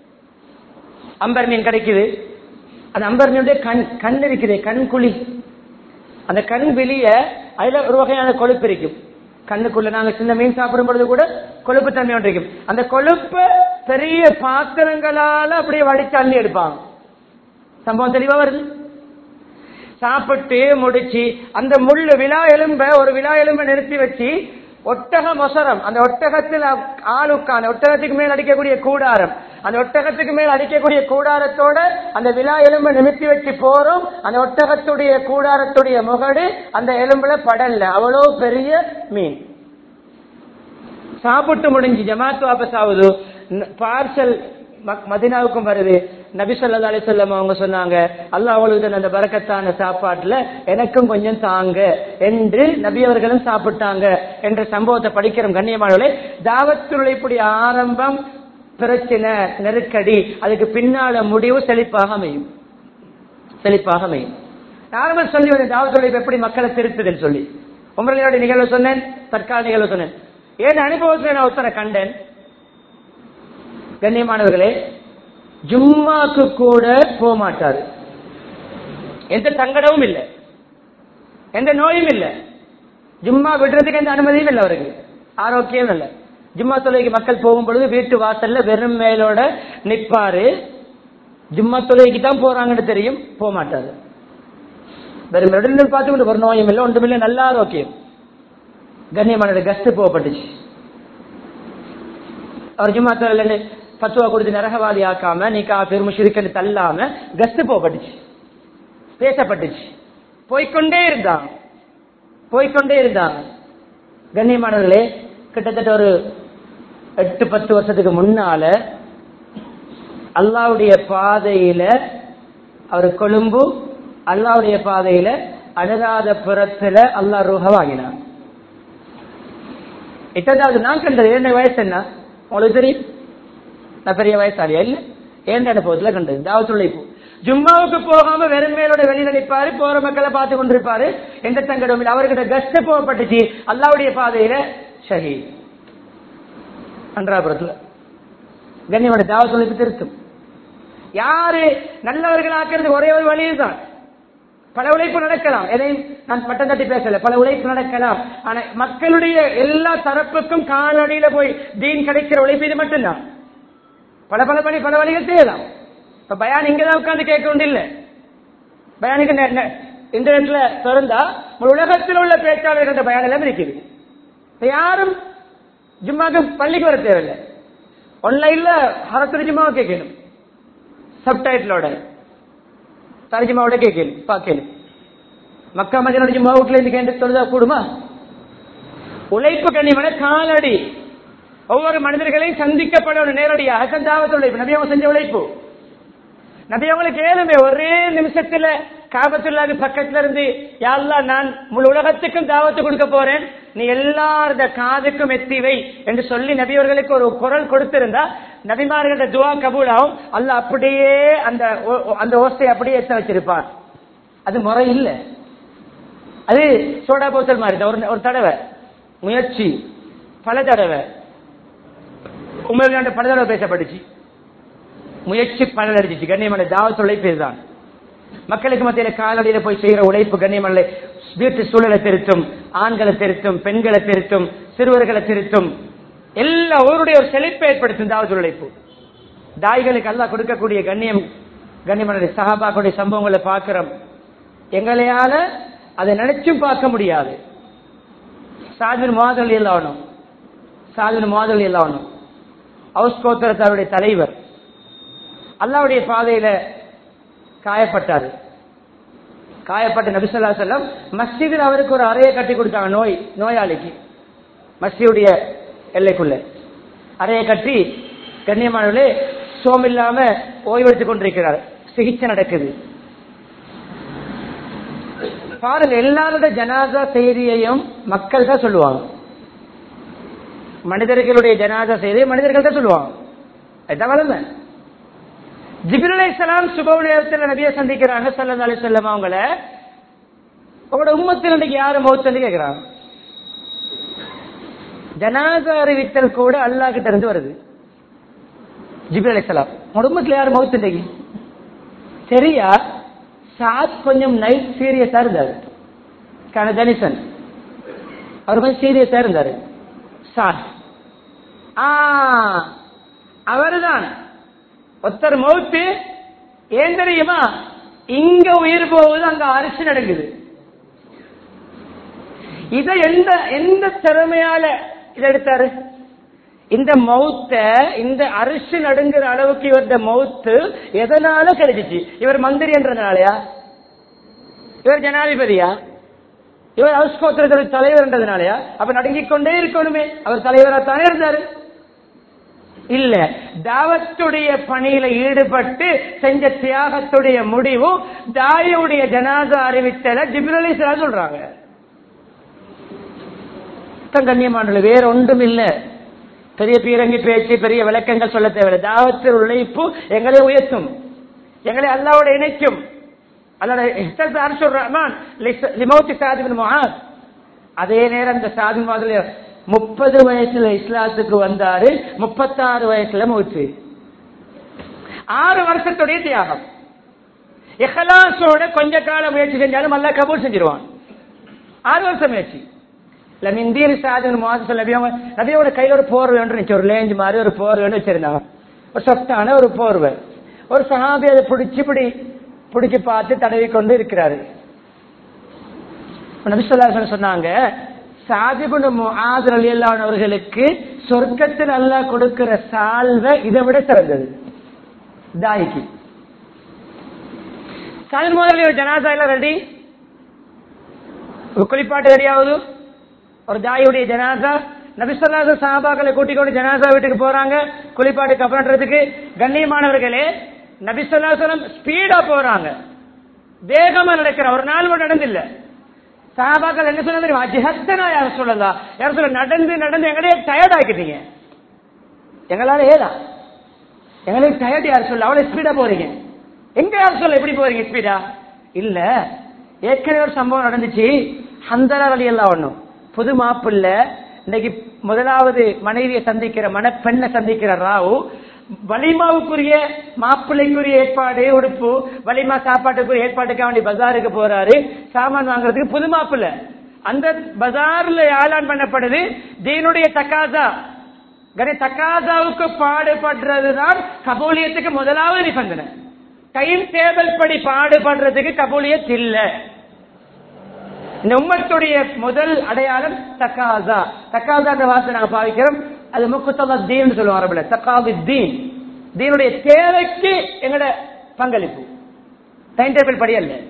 A: அம்பர் மீன் கிடைக்குது அந்த அம்பர் மீனுடைய கண் கண் இருக்குது கண் குழி அந்த கண் வெளிய அதுல ஒரு வகையான கொழுப்பு இருக்கும் கண்ணுக்குள்ள நாங்க சின்ன மீன் சாப்பிடும் பொழுது கூட கொழுப்பு தன்மை ஒன்று இருக்கும் அந்த கொழுப்பு பெரிய பாத்திரங்களால அப்படியே வடிச்சு அள்ளி எடுப்பாங்க சம்பவம் தெளிவா வருது சாப்பிட்டு முடிச்சு அந்த முள்ளு விழா எலும்ப ஒரு விழா எலும்ப நிறுத்தி வச்சு ஒட்டக மொசரம் அந்த ஒட்டகத்தில் ஆள் உட்கார்ந்து ஒட்டகத்துக்கு மேல் அடிக்கக்கூடிய கூடாரம் அந்த ஒட்டகத்துக்கு மேல் அடிக்கக்கூடிய கூடாரத்தோட அந்த விழா எலும்பை நிமித்தி வச்சு போறோம் அந்த ஒட்டகத்துடைய கூடாரத்துடைய முகடு அந்த எலும்புல படல அவ்வளவு பெரிய மீன் சாப்பிட்டு முடிஞ்சு ஜமாத் வாபஸ் ஆகுது பார்சல் மதினாவுக்கும் வருது நபி சொல்லா அலிசல்லம் அவங்க சொன்னாங்க அல்லாஹ் அவளுக்கு அந்த பறக்கத்தான சாப்பாட்டுல எனக்கும் கொஞ்சம் தாங்க என்று நபி அவர்களும் சாப்பிட்டாங்க என்ற சம்பவத்தை படிக்கிறோம் கண்ணியமானவர்களே தாவத்துடைய ஆரம்பம் பிரச்சனை நெருக்கடி அதுக்கு பின்னால முடிவு செழிப்பாக அமையும் செழிப்பாக அமையும் ஆரம்பம் சொல்லி ஒரு தாவத்துடைய எப்படி மக்களை திருத்துதுன்னு சொல்லி உங்களுடைய நிகழ்வு சொன்னேன் தற்கால நிகழ்வு சொன்னேன் ஏன் அனுபவத்தில் நான் ஒருத்தனை கண்டேன் கண்ணியமானவர்களே ஜும்மாக்கு கூட போக மாட்டாரு எந்த சங்கடமும் இல்லை எந்த நோயும் இல்லை ஜும்மா விடுறதுக்கு எந்த அனுமதியும் இல்லை அவருக்கு ஆரோக்கியம் இல்லை ஜும்மா தொலைக்கு மக்கள் போகும் பொழுது வீட்டு வாசல்ல வெறும் மேலோட நிற்பாரு ஜும்மா தொலைக்கு தான் போறாங்கன்னு தெரியும் போக மாட்டாரு வெறும் ரெண்டு பார்த்துக்கிட்டு ஒரு நோயும் இல்லை ஒன்றும் இல்லை நல்ல ஆரோக்கியம் கண்ணியமான கஸ்ட் போகப்பட்டுச்சு அவர் ஜும்மா தொழில் பத்துவா கொடுத்து நரகவாதி ஆக்காம நீ காப்பீர் முஷிருக்கன்னு தள்ளாம கஸ்ட் போகப்பட்டுச்சு பேசப்பட்டுச்சு போய்கொண்டே இருந்தான் போய்கொண்டே இருந்தான் கண்ணியமானவர்களே கிட்டத்தட்ட ஒரு எட்டு பத்து வருஷத்துக்கு முன்னால அல்லாவுடைய பாதையில அவர் கொழும்பு அல்லாவுடைய பாதையில அனுராதபுரத்துல அல்லா ரூஹ வாங்கினார் எட்டாவது நான் கண்டது என்ன வயசு என்ன உங்களுக்கு தெரியும் நான் பெரிய வயசாளியா இல்ல ஏன் அனுபவத்துல கண்டது தாவத்துள்ள இப்போ ஜும்மாவுக்கு போகாம வெறும் மேலோட வெளியில நிற்பாரு போற மக்களை பார்த்து கொண்டிருப்பாரு எந்த தங்கடம் இல்லை அவர்கிட்ட கஷ்ட போகப்பட்டுச்சு அல்லாவுடைய பாதையில ஷஹீத் அன்றாபுரத்துல கண்ணியமான தாவத்துழைப்பு திருத்தும் யாரு நல்லவர்களாக்குறது ஒரே ஒரு வழிதான் பல உழைப்பு நடக்கலாம் எதையும் நான் பட்டம் தட்டி பேசல பல உழைப்பு நடக்கலாம் ஆனா மக்களுடைய எல்லா தரப்புக்கும் காலடியில போய் தீன் கிடைக்கிற உழைப்பு இது மட்டும்தான் பல பல பணி பல வழிகள் செய்யலாம் இப்ப பயான் இங்கதான் உட்கார்ந்து கேட்க வேண்டிய இல்ல பயானுக்கு இன்டர்நெட்ல திறந்தா உலகத்தில் உள்ள பேச்சாளர்கள் பயான் எல்லாம் இருக்குது யாரும் ஜும்மாக்கு பள்ளிக்கு வர தேவையில்லை ஆன்லைன்ல ஹரத்துறை ஜும்மாவை கேட்கணும் சப்டைட்டிலோட தர்ஜிமாவோட கேட்கணும் பார்க்கணும் மக்கா மதினோட ஜும்மா வீட்டுல இருந்து கேட்டு தொழுதா கூடுமா உழைப்பு கண்ணியமான காலடி ஒவ்வொரு மனிதர்களையும் சந்திக்கப்படணும் நேரடியாக சந்தாவத்து உழைப்பு நபி அவங்க செஞ்ச உழைப்பு நபி அவங்களுக்கு ஏழுமே ஒரே நிமிஷத்துல காபத்துள்ளாக்கு பக்கத்துல இருந்து யாழ்லா நான் முழு உலகத்துக்கும் தாவத்து கொடுக்க போறேன் நீ எல்லாரத காதுக்கும் எத்திவை என்று சொல்லி நபியவர்களுக்கு ஒரு குரல் கொடுத்திருந்தா நபிமார்களோட துவா கபூலாவும் அல்ல அப்படியே அந்த அந்த ஓசை அப்படியே எத்த வச்சிருப்பான் அது முறை இல்லை அது சோடா போத்தல் மாதிரி ஒரு ஒரு தடவை முயற்சி பல தடவை உண்மையிலாண்ட பல தடவை பேசப்பட்டுச்சு முயற்சி பலன் அடிச்சிச்சு கண்ணியமலை தாவத் உழைப்பு தான் மக்களுக்கு மத்தியில காலடியில போய் செய்யற உழைப்பு கண்ணியமலை வீட்டு சூழலை திருத்தும் ஆண்களை திருத்தும் பெண்களை திருத்தும் சிறுவர்களை திருத்தும் எல்லா ஊருடைய ஒரு செழிப்பை ஏற்படுத்தும் தாவத் உழைப்பு தாய்களுக்கு எல்லாம் கொடுக்கக்கூடிய கண்ணியம் கண்ணியமலை சகாபாக்களுடைய சம்பவங்களை பார்க்கிறோம் எங்களையால அதை நினைச்சும் பார்க்க முடியாது சாதின் மாதல் இல்லாவணும் சாதின் மாதல் இல்லாவணும் ஹவுஸ் கோத்திரத்தாருடைய தலைவர் அல்லாவுடைய பாதையில காயப்பட்டாரு காயப்பட்ட நபிசல்லா செல்லம் மஸ்ஜிதில் அவருக்கு ஒரு அறையை கட்டி கொடுத்தாங்க நோய் நோயாளிக்கு மஸ்ஜியுடைய எல்லைக்குள்ள அறையை கட்டி கண்ணியமானவர்களே சோம் இல்லாம ஓய்வெடுத்துக் கொண்டிருக்கிறார் சிகிச்சை நடக்குது பாருங்க எல்லாரோட ஜனாதா செய்தியையும் மக்கள் தான் சொல்லுவாங்க மனிதர்களுடைய ஜனாதா செய்தியை மனிதர்கள் தான் சொல்லுவாங்க இதான் வளர்ந்த ஜிபிர் அலைசலாம் சுப நேரத்தில் நபிய சந்திக்கிறாங்க சல்லா அலி செல்லம் அவங்கள உங்களோட உம்மத்தில் இன்னைக்கு யாரு மௌத்தன்னு கேட்கிறாங்க ஜனாதா அறிவித்தல் கூட அல்லா கிட்ட இருந்து வருது ஜிபிர் அலைசலாம் உங்களோட உம்மத்தில் யாரு மௌத்து இன்னைக்கு சரியா சாத் கொஞ்சம் நைட் சீரியஸா இருந்தாரு கனதனிசன் அவர் கொஞ்சம் சீரியஸா இருந்தாரு சாத் ஆ அவர்தான் ஒருத்தர் மௌத்து ஏன் தெரியுமா இங்க உயிர் போகுது அங்க அரிசி நடக்குது இதை எந்த எந்த திறமையால இதை எடுத்தாரு இந்த மௌத்த இந்த அரிசி நடுங்குற அளவுக்கு இவருடைய மௌத்து எதனால கிடைச்சிச்சு இவர் மந்திரி என்றதுனாலயா இவர் ஜனாதிபதியா இவர் ஹவுஸ் கோத்திரத்தில் தலைவர்ன்றதுனாலயா அப்ப நடுங்கிக் கொண்டே இருக்கணுமே அவர் தலைவராகத்தானே இருந்தாரு இல்ல தாவத்துடைய பணியில ஈடுபட்டு செஞ்ச தியாகத்துடைய முடிவு தாயுடைய ஜனாதா அறிவித்தல ஜிப்ரலி சொல்றாங்க கண்ணியமான வேற ஒன்றும் இல்ல பெரிய பீரங்கி பேச்சு பெரிய விளக்கங்கள் சொல்ல தேவையில்லை தாவத்தில் உழைப்பு எங்களை உயர்த்தும் எங்களை அல்லாவோட இணைக்கும் அதே நேரம் இந்த சாதி மாதிரி முப்பது வயசுல இஸ்லாத்துக்கு வந்தாரு முப்பத்தாறு வயசுல மூச்சு ஆறு வருஷத்துடைய தியாகம் எஹலாசோட கொஞ்ச கால முயற்சி செஞ்சாலும் அல்ல கபூல் செஞ்சிருவான் ஆறு வருஷம் முயற்சி இந்தியன் சாதன் மாதம் நபியோட கையில ஒரு போர்வை ஒன்று இருந்துச்சு ஒரு லேஞ்சு மாதிரி ஒரு போர்வை ஒன்று வச்சிருந்தாங்க ஒரு சொத்தான ஒரு போர்வை ஒரு சஹாபி அதை பிடிச்சி பிடி பிடிச்சி பார்த்து தடவி கொண்டு இருக்கிறாரு நபிசுல்லா சொன்னாங்க சாதிபுன் முஆதர் அலியல்லான் அவர்களுக்கு சொர்க்கத்தில் அல்லாஹ் கொடுக்கிற சால்வை இதை விட சிறந்தது தாய்க்கு சாதன் முதல்ல ஒரு ஜனாசா எல்லாம் ரெடி குளிப்பாட்டு ரெடி ஆகுது ஒரு தாயுடைய ஜனாசா நபிசல்லாத சாபாக்களை கூட்டிக் கொண்டு ஜனாசா வீட்டுக்கு போறாங்க குளிப்பாட்டு கப்பறதுக்கு கண்ணியமானவர்களே நபிசல்லாசலம் ஸ்பீடா போறாங்க வேகமா நடக்கிற ஒரு நாள் கூட நடந்தில்ல சாபாக்கள் என்ன சொன்ன தெரியுமா ஜிஹத்தனா யார சொல்லலாம் யார சொல்ல நடந்து நடந்து எங்களே டயர்ட் ஆக்கிட்டீங்க எங்களால ஏதா எங்களுக்கு டயர்ட் யார் சொல்ல அவ்வளவு ஸ்பீடா போறீங்க எங்க யார் சொல்ல எப்படி போறீங்க ஸ்பீடா இல்ல ஏற்கனவே ஒரு சம்பவம் நடந்துச்சு ஹந்தரா வழி எல்லாம் ஒண்ணும் புது மாப்பிள்ள இன்னைக்கு முதலாவது மனைவியை சந்திக்கிற மணப்பெண்ணை சந்திக்கிற ராவு வலிமாவுக்குரிய மாப்பிள்ளைக்குரிய ஏற்பாடு உடுப்பு வலிமா சாப்பாட்டுக்குரிய ஏற்பாட்டுக்காக வேண்டி பஜாருக்கு போறாரு சாமான் வாங்குறதுக்கு புது மாப்பிள்ள அந்த பஜார்ல ஏலான் பண்ணப்படுது தீனுடைய தக்காசா கணே தக்காசாவுக்கு பாடுபடுறதுதான் கபூலியத்துக்கு முதலாவது நிபந்தனை டைம் டேபிள் படி பாடுபடுறதுக்கு கபூலியத் இல்லை இந்த உம்மத்துடைய முதல் அடையாளம் தக்காசா தக்காசா என்ற வார்த்தை நாங்க பாவிக்கிறோம் அது முக்குத்தல்லா தீன் சொல்லுவோம் அரபில் தக்காவி தீன் தீனுடைய தேவைக்கு எங்களோட பங்களிப்பு டைம் டேபிள் படி அல்ல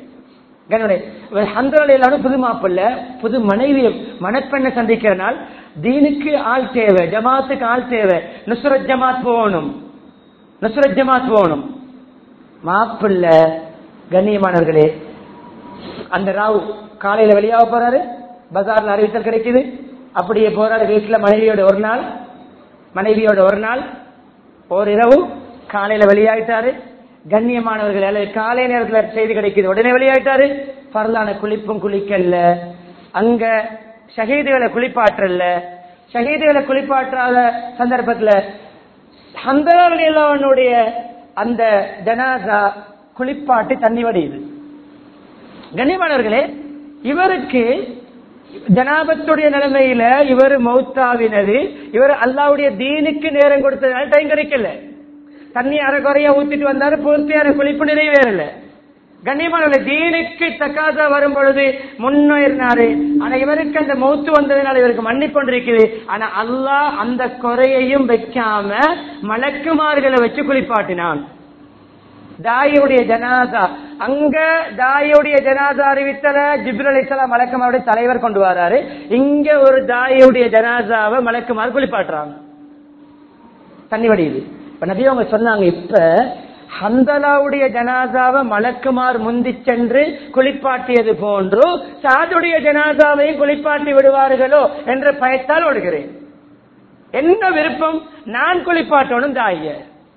A: அந்த புது மாப்பிள்ள புது மனைவி மணப்பெண்ணை சந்திக்கிற நாள் தீனுக்கு ஆள் தேவை ஜமாத்துக்கு ஆள் தேவை நுசுரத் ஜமாத் போகணும் நுசுரத் ஜமாத் போகணும் மாப்பிள்ள கண்ணியமானவர்களே அந்த ராவ் காலையில வெளியாக போறாரு பஜார்ல அறிவித்தல் கிடைக்குது அப்படியே போறாரு வீட்டுல மனைவியோட ஒரு நாள் மனைவியோட ஒரு நாள் ஓரிரவு காலையில வெளியாயிட்டாரு கண்ணியமானவர்கள் காலை நேரத்தில் செய்தி கிடைக்குது உடனே வெளியாயிட்டாரு பரலான குளிப்பும் குளிக்கல்ல அங்க ஷஹீதுகளை குளிப்பாற்றல்ல ஷஹீதுகளை குளிப்பாற்றாத சந்தர்ப்பத்துல ஹந்தனுடைய அந்த ஜனாசா குளிப்பாட்டி தண்ணி வடியுது கண்ணியமானவர்களே இவருக்கு ஜனாபத்துடைய நிலைமையில இவர் மௌத்தாவினது இவர் அல்லாவுடைய தீனுக்கு நேரம் கொடுத்ததுனால டைம் கிடைக்கல தண்ணி அரைக்குறையா ஊத்திட்டு வந்தாரு பூர்த்தியான குளிப்பு நிறைவேறல கண்ணியமான தீனுக்கு தக்காசா வரும் பொழுது முன்னேறினாரு ஆனா இவருக்கு அந்த மௌத்து வந்ததுனால இவருக்கு மன்னிக்கொண்டிருக்குது ஆனா அல்லாஹ் அந்த குறையையும் வைக்காம மலக்குமார்களை வச்சு குளிப்பாட்டினான் தாயுடைய ஜனாதா அங்க தாயுடைய ஜனாதா அறிவித்தல ஜிப்ரல் அலிசலாம் மலக்குமாருடைய தலைவர் கொண்டு வராரு இங்க ஒரு தாயுடைய ஜனாதாவை மலக்குமார் குளிப்பாட்டுறாங்க தண்ணி வடியுது இப்ப நபி அவங்க சொன்னாங்க இப்ப ஹந்தலாவுடைய ஜனாதாவை மலக்குமார் முந்தி சென்று குளிப்பாட்டியது போன்று சாதுடைய ஜனாதாவையும் குளிப்பாட்டி விடுவார்களோ என்ற பயத்தால் ஓடுகிறேன் என்ன விருப்பம் நான் குளிப்பாட்டணும் தாய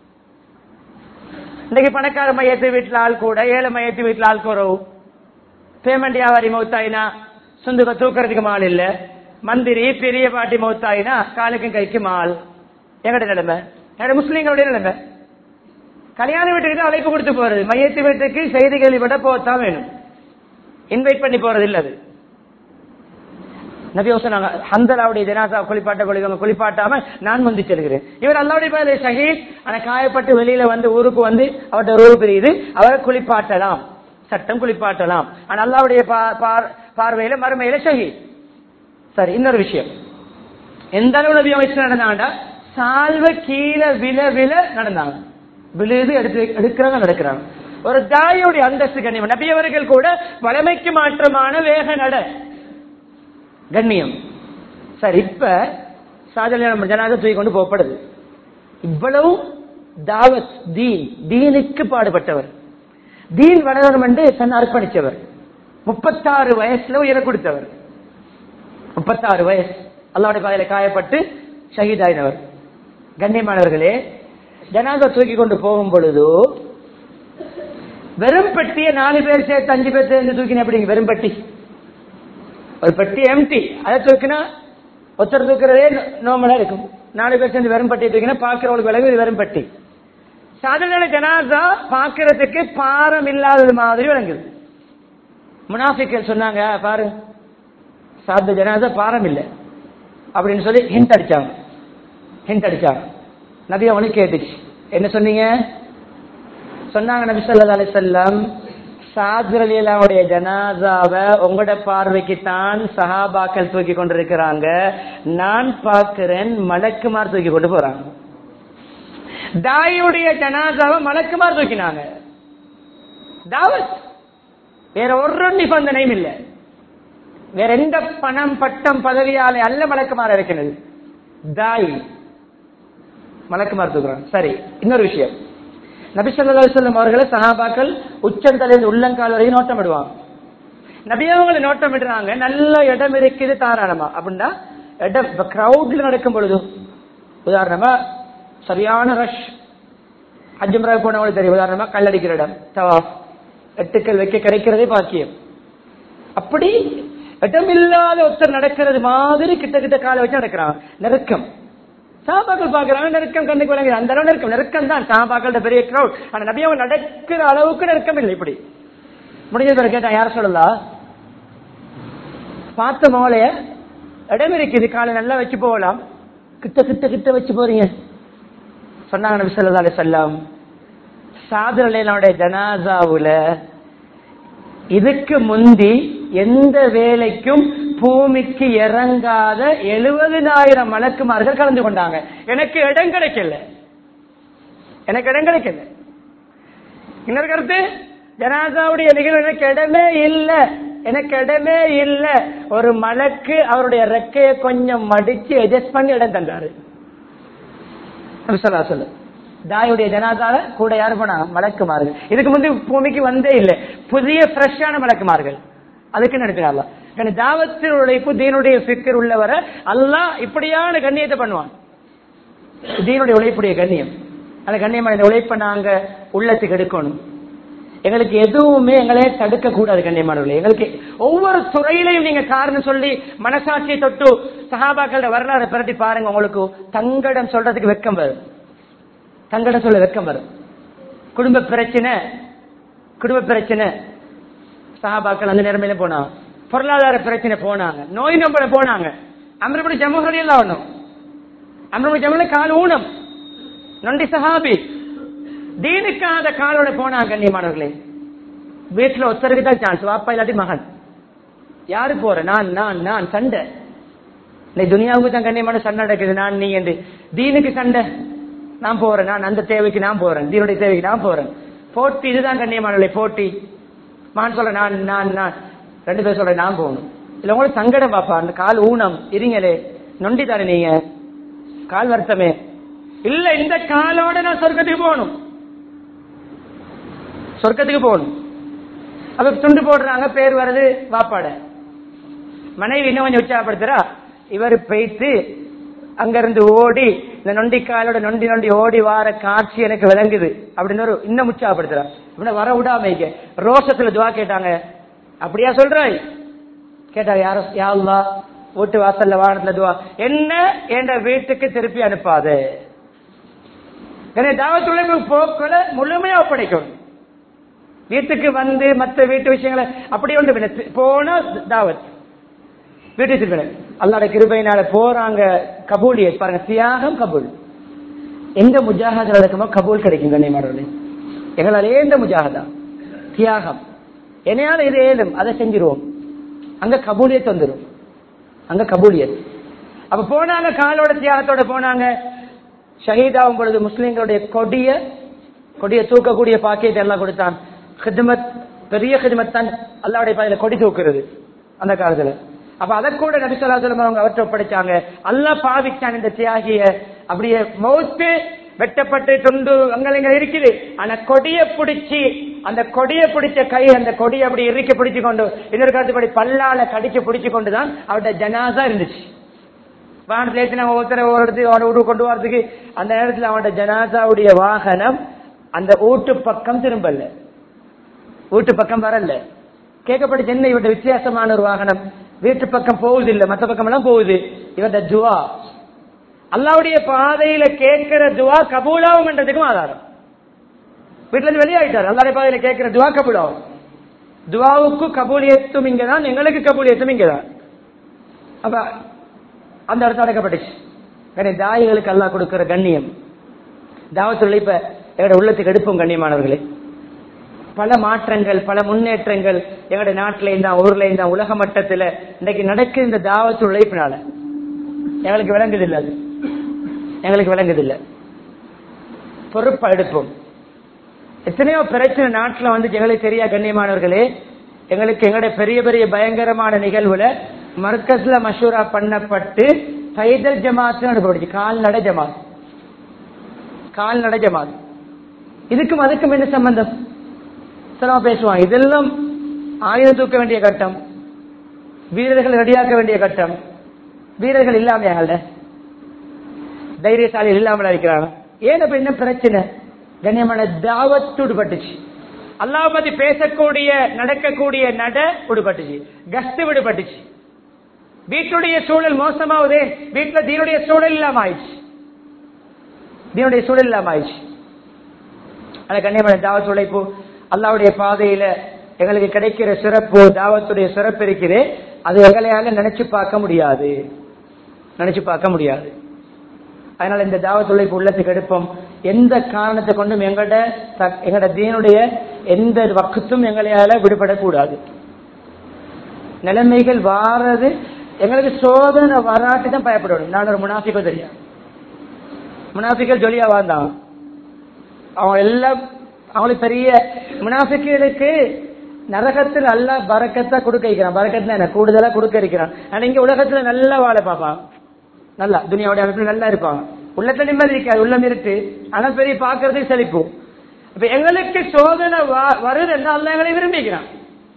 A: இன்னைக்கு பணக்கார மையத்து வீட்டுல ஆள் கூட ஏழை மையத்து வீட்டுல ஆள் குறவு பேமெண்ட் வியாபாரி மௌத்தாயினா சுந்துக தூக்கிறதுக்கு மால் இல்ல மந்திரி பெரிய பாட்டி மௌத்தாயினா காலுக்கும் கைக்கும் ஆள் எங்கட நிலைமை என்னோட முஸ்லீம்களுடைய நிலைமை கல்யாண வீட்டுக்கு தான் அழைப்பு கொடுத்து போறது மையத்து வீட்டுக்கு செய்தி கேள்விப்பட்ட போத்தான் வேணும் இன்வைட் பண்ணி போறது இல்ல அது நபி சொன்னாங்க ஹந்தலாவுடைய ஜனாசா குளிப்பாட்ட கொள்ளுங்க குளிப்பாட்டாம நான் வந்து செல்கிறேன் இவர் அல்லாவுடைய பேரை ஷஹீத் ஆனா காயப்பட்டு வெளியில வந்து ஊருக்கு வந்து அவர்கிட்ட ரூல் பிரியுது அவரை குளிப்பாட்டலாம் சட்டம் குளிப்பாட்டலாம் ஆனா அல்லாவுடைய பா- பார்- பார்வையில மறுமையில ஷஹீத் சரி இன்னொரு விஷயம் எந்த அளவு நபி அமைச்சு நடந்தாங்கடா சால்வ கீழே விழ விழ நடந்தாங்க விழுது எடுத்து எடுக்கிறாங்க நடக்கிறாங்க ஒரு தாயோடைய அந்தஸ்து கண்ணியம் நபி அவர்கள் கூட வளமைக்கு மாற்றமான வேக நட கண்ணியம் சரி இப்ப சாதனை ஜனாத தூக்கி கொண்டு போகப்படுது இவ்வளவு தாவத் தீன் தீனுக்கு பாடுபட்டவர் தீன் வளரணும் என்று தன்னை அர்ப்பணித்தவர் முப்பத்தாறு வயசுல உயிரை கொடுத்தவர் முப்பத்தாறு வயசு அல்லாவுடைய பாதையில காயப்பட்டு ஷஹீதாயினவர் கண்ணியமானவர்களே ஜனாதா தூக்கி கொண்டு போகும் பொழுது வெறும் பெட்டியை நாலு பேர் சேர்த்து அஞ்சு பேர் சேர்ந்து தூக்கின எப்படிங்க வெறும் பெட்டி ஒரு பெட்டி எம்டி அதை தூக்கினா ஒருத்தர் தூக்குறதே நோமலா இருக்கும் நாலு பேர் சேர்ந்து வெறும் பெட்டி தூக்கினா பாக்குறவங்களுக்கு விலகு இது வெறும் பெட்டி சாதாரண ஜனாதா பாக்குறதுக்கு பாரம் இல்லாதது மாதிரி விளங்குது முனாஃபிக்கள் சொன்னாங்க பாரு சாத்த ஜனாதா பாரம் இல்லை அப்படின்னு சொல்லி ஹிண்ட் அடிச்சாங்க ஹிண்ட் அடிச்சாங்க நபி அவனுக்கு கேட்டுச்சு என்ன சொன்னீங்க சொன்னாங்க நபி ஸல்லல்லாஹு அலைஹி வஸல்லம் சாத்ரலியலாவுடைய ஜனாசாவை உங்களோட பார்வைக்கு தான் சஹாபாக்கள் தூக்கி கொண்டிருக்கிறாங்க நான் பார்க்கிறேன் மலக்குமார் தூக்கி கொண்டு போறாங்க தாயுடைய ஜனாசாவை மலக்குமார் தூக்கினாங்க தாவத் வேற ஒரு நிபந்தனையும் இல்லை வேற எந்த பணம் பட்டம் பதவியாலே அல்ல மலக்குமார் இருக்கிறது தாய் மலக்குமார் தூக்குறாங்க சரி இன்னொரு விஷயம் நபி ஸல்லல்லாஹு அலைஹி வஸல்லம் அவர்களை சஹாபாக்கள் உச்சந்தலையில் உள்ளங்கால் வரையும் நோட்டம் விடுவாங்க நபி அவங்களை நோட்டம் விடுறாங்க நல்ல இடம் இருக்குது தாராளமா அப்படின்னா இடம் இப்ப கிரௌட்ல நடக்கும் பொழுது உதாரணமா சரியான ரஷ் அஜுமரா போனவங்களுக்கு தெரியும் உதாரணமா கல்லடிக்கிற இடம் தவாஃப் எட்டுக்கள் வைக்க கிடைக்கிறதே பாக்கியம் அப்படி இடமில்லாத ஒருத்தர் நடக்கிறது மாதிரி கிட்ட கிட்ட காலை வச்சு நடக்கிறாங்க நெருக்கம் சாபாக்கள் பாக்குறாங்க நெருக்கம் கண்ணுக்கு விளங்குது அந்த அளவு நெருக்கம் நெருக்கம் தான் சாபாக்களோட பெரிய கிரௌட் ஆனா நபி அவங்க நடக்கிற அளவுக்கு நெருக்கம் இல்லை இப்படி முடிஞ்ச பிறகு கேட்டான் யார சொல்லலாம் பார்த்த மோளைய இடம் இருக்குது காலை நல்லா வச்சு போகலாம் கிட்ட கிட்ட கிட்ட வச்சு போறீங்க சொன்னாங்க நபி ஸல்லல்லாஹு அலைஹி வஸல்லம் சாதனையினுடைய ஜனாசாவுல இதுக்கு முந்தி எந்த வேலைக்கும் பூமிக்கு இறங்காத எழுபதினாயிரம் மலக்குமார்கள் கலந்து கொண்டாங்க எனக்கு இடம் கிடைக்கல எனக்கு இடம் கிடைக்கல இன்னொரு கருத்து ஜனாசாவுடைய நிகழ்வு எனக்கு இடமே இல்ல எனக்கு இடமே இல்ல ஒரு மலக்கு அவருடைய ரெக்கையை கொஞ்சம் மடிச்சு அட்ஜஸ்ட் பண்ணி இடம் தந்தாரு நபி ஸல்லல்லாஹு அலைஹி வஸல்லம். தாயுடைய ஜனாதால கூட யார் போனாங்க மலக்குமார்கள் இதுக்கு முந்தி பூமிக்கு வந்தே இல்லை புதிய ஃப்ரெஷ்ஷான மலக்குமார்கள் அதுக்கு நடத்தினால தாவத்தில் உழைப்பு தீனுடைய ஃபிக்கர் உள்ளவரை அல்லாஹ் இப்படியான கண்ணியத்தை பண்ணுவான் தீனுடைய உழைப்புடைய கண்ணியம் அந்த கண்ணியமான இந்த உழைப்பை நாங்க உள்ளத்துக்கு எடுக்கணும் எங்களுக்கு எதுவுமே எங்களே தடுக்க கூடாது கண்ணியமானவர்களே எங்களுக்கு ஒவ்வொரு துறையிலையும் நீங்க காரணம் சொல்லி மனசாட்சியை தொட்டு சஹாபாக்களோட வரலாறு பிரட்டி பாருங்க உங்களுக்கு தங்கடம் சொல்றதுக்கு வெக்கம் வரும் தங்கடம் சொல்ல வெக்கம் வரும் குடும்ப பிரச்சனை குடும்ப பிரச்சனை சஹாபாக்கள் அந்த நேரமையில போனாங்க பொருளாதார பிரச்சனை போனாங்க நோய் நம்பள போனாங்க அமிர்படி ஜமுகரி எல்லாம் ஒண்ணும் அமிர்படி ஜமுல கால் ஊனம் நொண்டி சஹாபி தீனுக்காத காலோட போனாங்க கண்ணியமானவர்களே வீட்டுல ஒருத்தருக்கு தான் சான்ஸ் வாப்பா இல்லாட்டி மகன் யாரு போற நான் நான் நான் சண்டை இந்த துனியாவுக்கு தான் கண்ணியமான சண்டை நடக்குது நான் நீ என்று தீனுக்கு சண்டை நான் போறேன் நான் அந்த தேவைக்கு நான் போறேன் தீனுடைய தேவைக்கு நான் போறேன் போட்டி இதுதான் கண்ணியமானவர்களே போட்டி மான் சொல்ற நான் நான் நான் ரெண்டு பேர் சொல்றேன் நான் போகணும் இல்ல உங்களுக்கு சங்கடம் பாப்பா அந்த கால் ஊனம் இருங்களே நொண்டி தானே நீங்க கால் வருத்தமே இல்ல இந்த காலோட நான் சொர்க்கத்துக்கு போகணும் சொர்க்கத்துக்கு போகணும் அப்ப துண்டு போடுறாங்க பேர் வருது வாப்பாட மனைவி இன்னும் கொஞ்சம் உற்சாகப்படுத்துறா இவர் போயிட்டு அங்கிருந்து ஓடி இந்த நொண்டி காலோட நொண்டி நொண்டி ஓடி வார காட்சி எனக்கு விளங்குது அப்படின்னு ஒரு இன்னும் உற்சாகப்படுத்துறா இவனை வர விடாம ரோஷத்துல துவா கேட்டாங்க அப்படியா சொல்றாய் கேட்டா யார யாருலா வீட்டு வாசல்ல வானத்துல துவா என்ன என்ற வீட்டுக்கு திருப்பி அனுப்பாது தாவத்துள்ள போக்களை முழுமையா ஒப்படைக்கணும் வீட்டுக்கு வந்து மற்ற வீட்டு விஷயங்களை அப்படி ஒன்று போன தாவத் வீட்டு திருப்பி அல்லாட கிருபையினால போறாங்க கபூலிய பாருங்க தியாகம் கபூல் எந்த முஜாகத் நடக்குமோ கபூல் கிடைக்கும் கண்ணியமானவர்களே எங்களால் ஏந்த முஜாகதா தியாகம் என்னையால இது ஏதும் அதை செஞ்சிருவோம் அங்க கபூலியத் வந்துடும் அங்க கபூலியத் அப்ப போனாங்க காலோட தியாகத்தோட போனாங்க ஷஹீதாகும் பொழுது முஸ்லிம்களுடைய கொடிய கொடிய தூக்கக்கூடிய பாக்கியத்தை எல்லாம் கொடுத்தான் ஹிதமத் பெரிய ஹிதமத் தான் அல்லாவுடைய பாதையில கொடி தூக்குறது அந்த காலத்துல அப்ப அதை கூட நபிசல்லாசலம் அவங்க அவற்றை ஒப்படைச்சாங்க அல்லாஹ் பாவிச்சான் இந்த தியாகிய அப்படியே மௌத்து வெட்டப்பட்டு துண்டு அங்கங்க இருக்குது ஆனா கொடிய பிடிச்சி அந்த கொடிய பிடிச்ச கை அந்த கொடியை அப்படி இறுக்கி பிடிச்சு கொண்டு இன்னொரு காலத்துப்படி பல்லால கடிச்சு பிடிச்சு கொண்டுதான் அவருடைய ஜனாசா இருந்துச்சு வாகனத்துல ஏற்றின ஒருத்தரை ஒரு இடத்துக்கு அவனை வீடு கொண்டு வரதுக்கு அந்த நேரத்தில் அவனோட ஜனாசாவுடைய வாகனம் அந்த வீட்டு பக்கம் திரும்பல வீட்டு பக்கம் வரல கேட்கப்பட்ட என்ன இவருடைய வித்தியாசமான ஒரு வாகனம் வீட்டு பக்கம் போகுது இல்ல மத்த பக்கம் எல்லாம் போகுது இவருடைய துவா அல்லாவுடைய பாதையில கேட்கிற துவா கபூலாவும் என்றதுக்கும் ஆதாரம் வீட்டுல இருந்து வெளியாயிட்டார் அல்லாவுடைய பாதையில கேட்கிற துவா கபூலாவும் துவாவுக்கு கபூலியத்தும் இங்கதான் எங்களுக்கு கபூலியத்தும் இங்கதான் அப்ப அந்த இடத்துல அடக்கப்பட்டுச்சு வேற தாய்களுக்கு அல்லாஹ் கொடுக்கிற கண்ணியம் தாவத்துள்ள இப்ப எங்களோட உள்ளத்துக்கு எடுப்போம் கண்ணியமானவர்களே பல மாற்றங்கள் பல முன்னேற்றங்கள் எங்களுடைய நாட்டில இருந்தா ஊர்ல இருந்தா உலக மட்டத்துல இன்னைக்கு நடக்குது இந்த தாவத்து உழைப்பினால எங்களுக்கு விளங்குது இல்ல அது எங்களுக்கு விளங்குது இல்ல பொறுப்பா எடுப்போம் எத்தனையோ பிரச்சனை நாட்டுல வந்து எங்களுக்கு தெரியா கண்ணியமானவர்களே எங்களுக்கு எங்களுடைய பெரிய பெரிய பயங்கரமான நிகழ்வுல மர்க்கஸ்ல மஷூரா பண்ணப்பட்டு பைதல் ஜமாத் நடப்படுச்சு கால்நடை ஜமாத் கால்நடை ஜமாத் இதுக்கும் அதுக்கும் என்ன சம்பந்தம் சிலமா பேசுவாங்க இதெல்லாம் ஆயுதம் தூக்க வேண்டிய கட்டம் வீரர்கள் ரெடியாக்க வேண்டிய கட்டம் வீரர்கள் இல்லாம எங்கள்ட தைரியசாலிகள் இல்லாமல் இருக்கிறாங்க ஏன் அப்ப என்ன பிரச்சனை கண்ணியமான தாவத்து விடுபட்டுச்சு அல்லாஹ் பத்தி பேசக்கூடிய நடக்கக்கூடிய நட விடுபட்டுச்சு கஸ்து விடுபட்டுச்சு வீட்டுடைய சூழல் மோசமாவுதே வீட்டுல தீனுடைய சூழல் இல்லாம ஆயிடுச்சு தீனுடைய சூழல் இல்லாம ஆயிடுச்சு அந்த கண்ணியமான தாவத் உழைப்பு அல்லாவுடைய பாதையில எங்களுக்கு கிடைக்கிற சிறப்பு தாவத்துடைய சிறப்பு இருக்குது அது எங்களையால நினைச்சு பார்க்க முடியாது நினைச்சு பார்க்க முடியாது அதனால இந்த தாவத் உழைப்பு உள்ளத்துக்கு எடுப்போம் எந்த காரணத்தை கொண்டும் எங்கட எங்கட தீனுடைய எந்த வக்கத்தும் எங்களையால விடுபடக்கூடாது நிலைமைகள் வாரது எங்களுக்கு சோதனை வராட்டி தான் பயப்படணும் நான் ஒரு முனாஃபிக்கோ தெரியும் முனாஃபிக்கல் ஜொலியா வாழ்ந்தான் அவங்க எல்லாம் அவங்களுக்கு பெரிய முனாஃபிக்களுக்கு நரகத்தில் நல்ல பறக்கத்தா கொடுக்க வைக்கிறான் பறக்கத்துல என்ன கூடுதலா கொடுக்க இருக்கிறான் ஆனா இங்க உலகத்துல நல்லா வாழ பார்ப்பான் நல்லா துணியாவுடைய அமைப்புல நல்லா இருப்பாங்க உள்ளத்துல நிம்மதி இருக்காது உள்ளம் இருக்கு ஆனா பெரிய பாக்குறதுக்கு செழிப்போம் இப்ப எங்களுக்கு சோதனை வருது என்று எங்களை விரும்பிக்கிறான்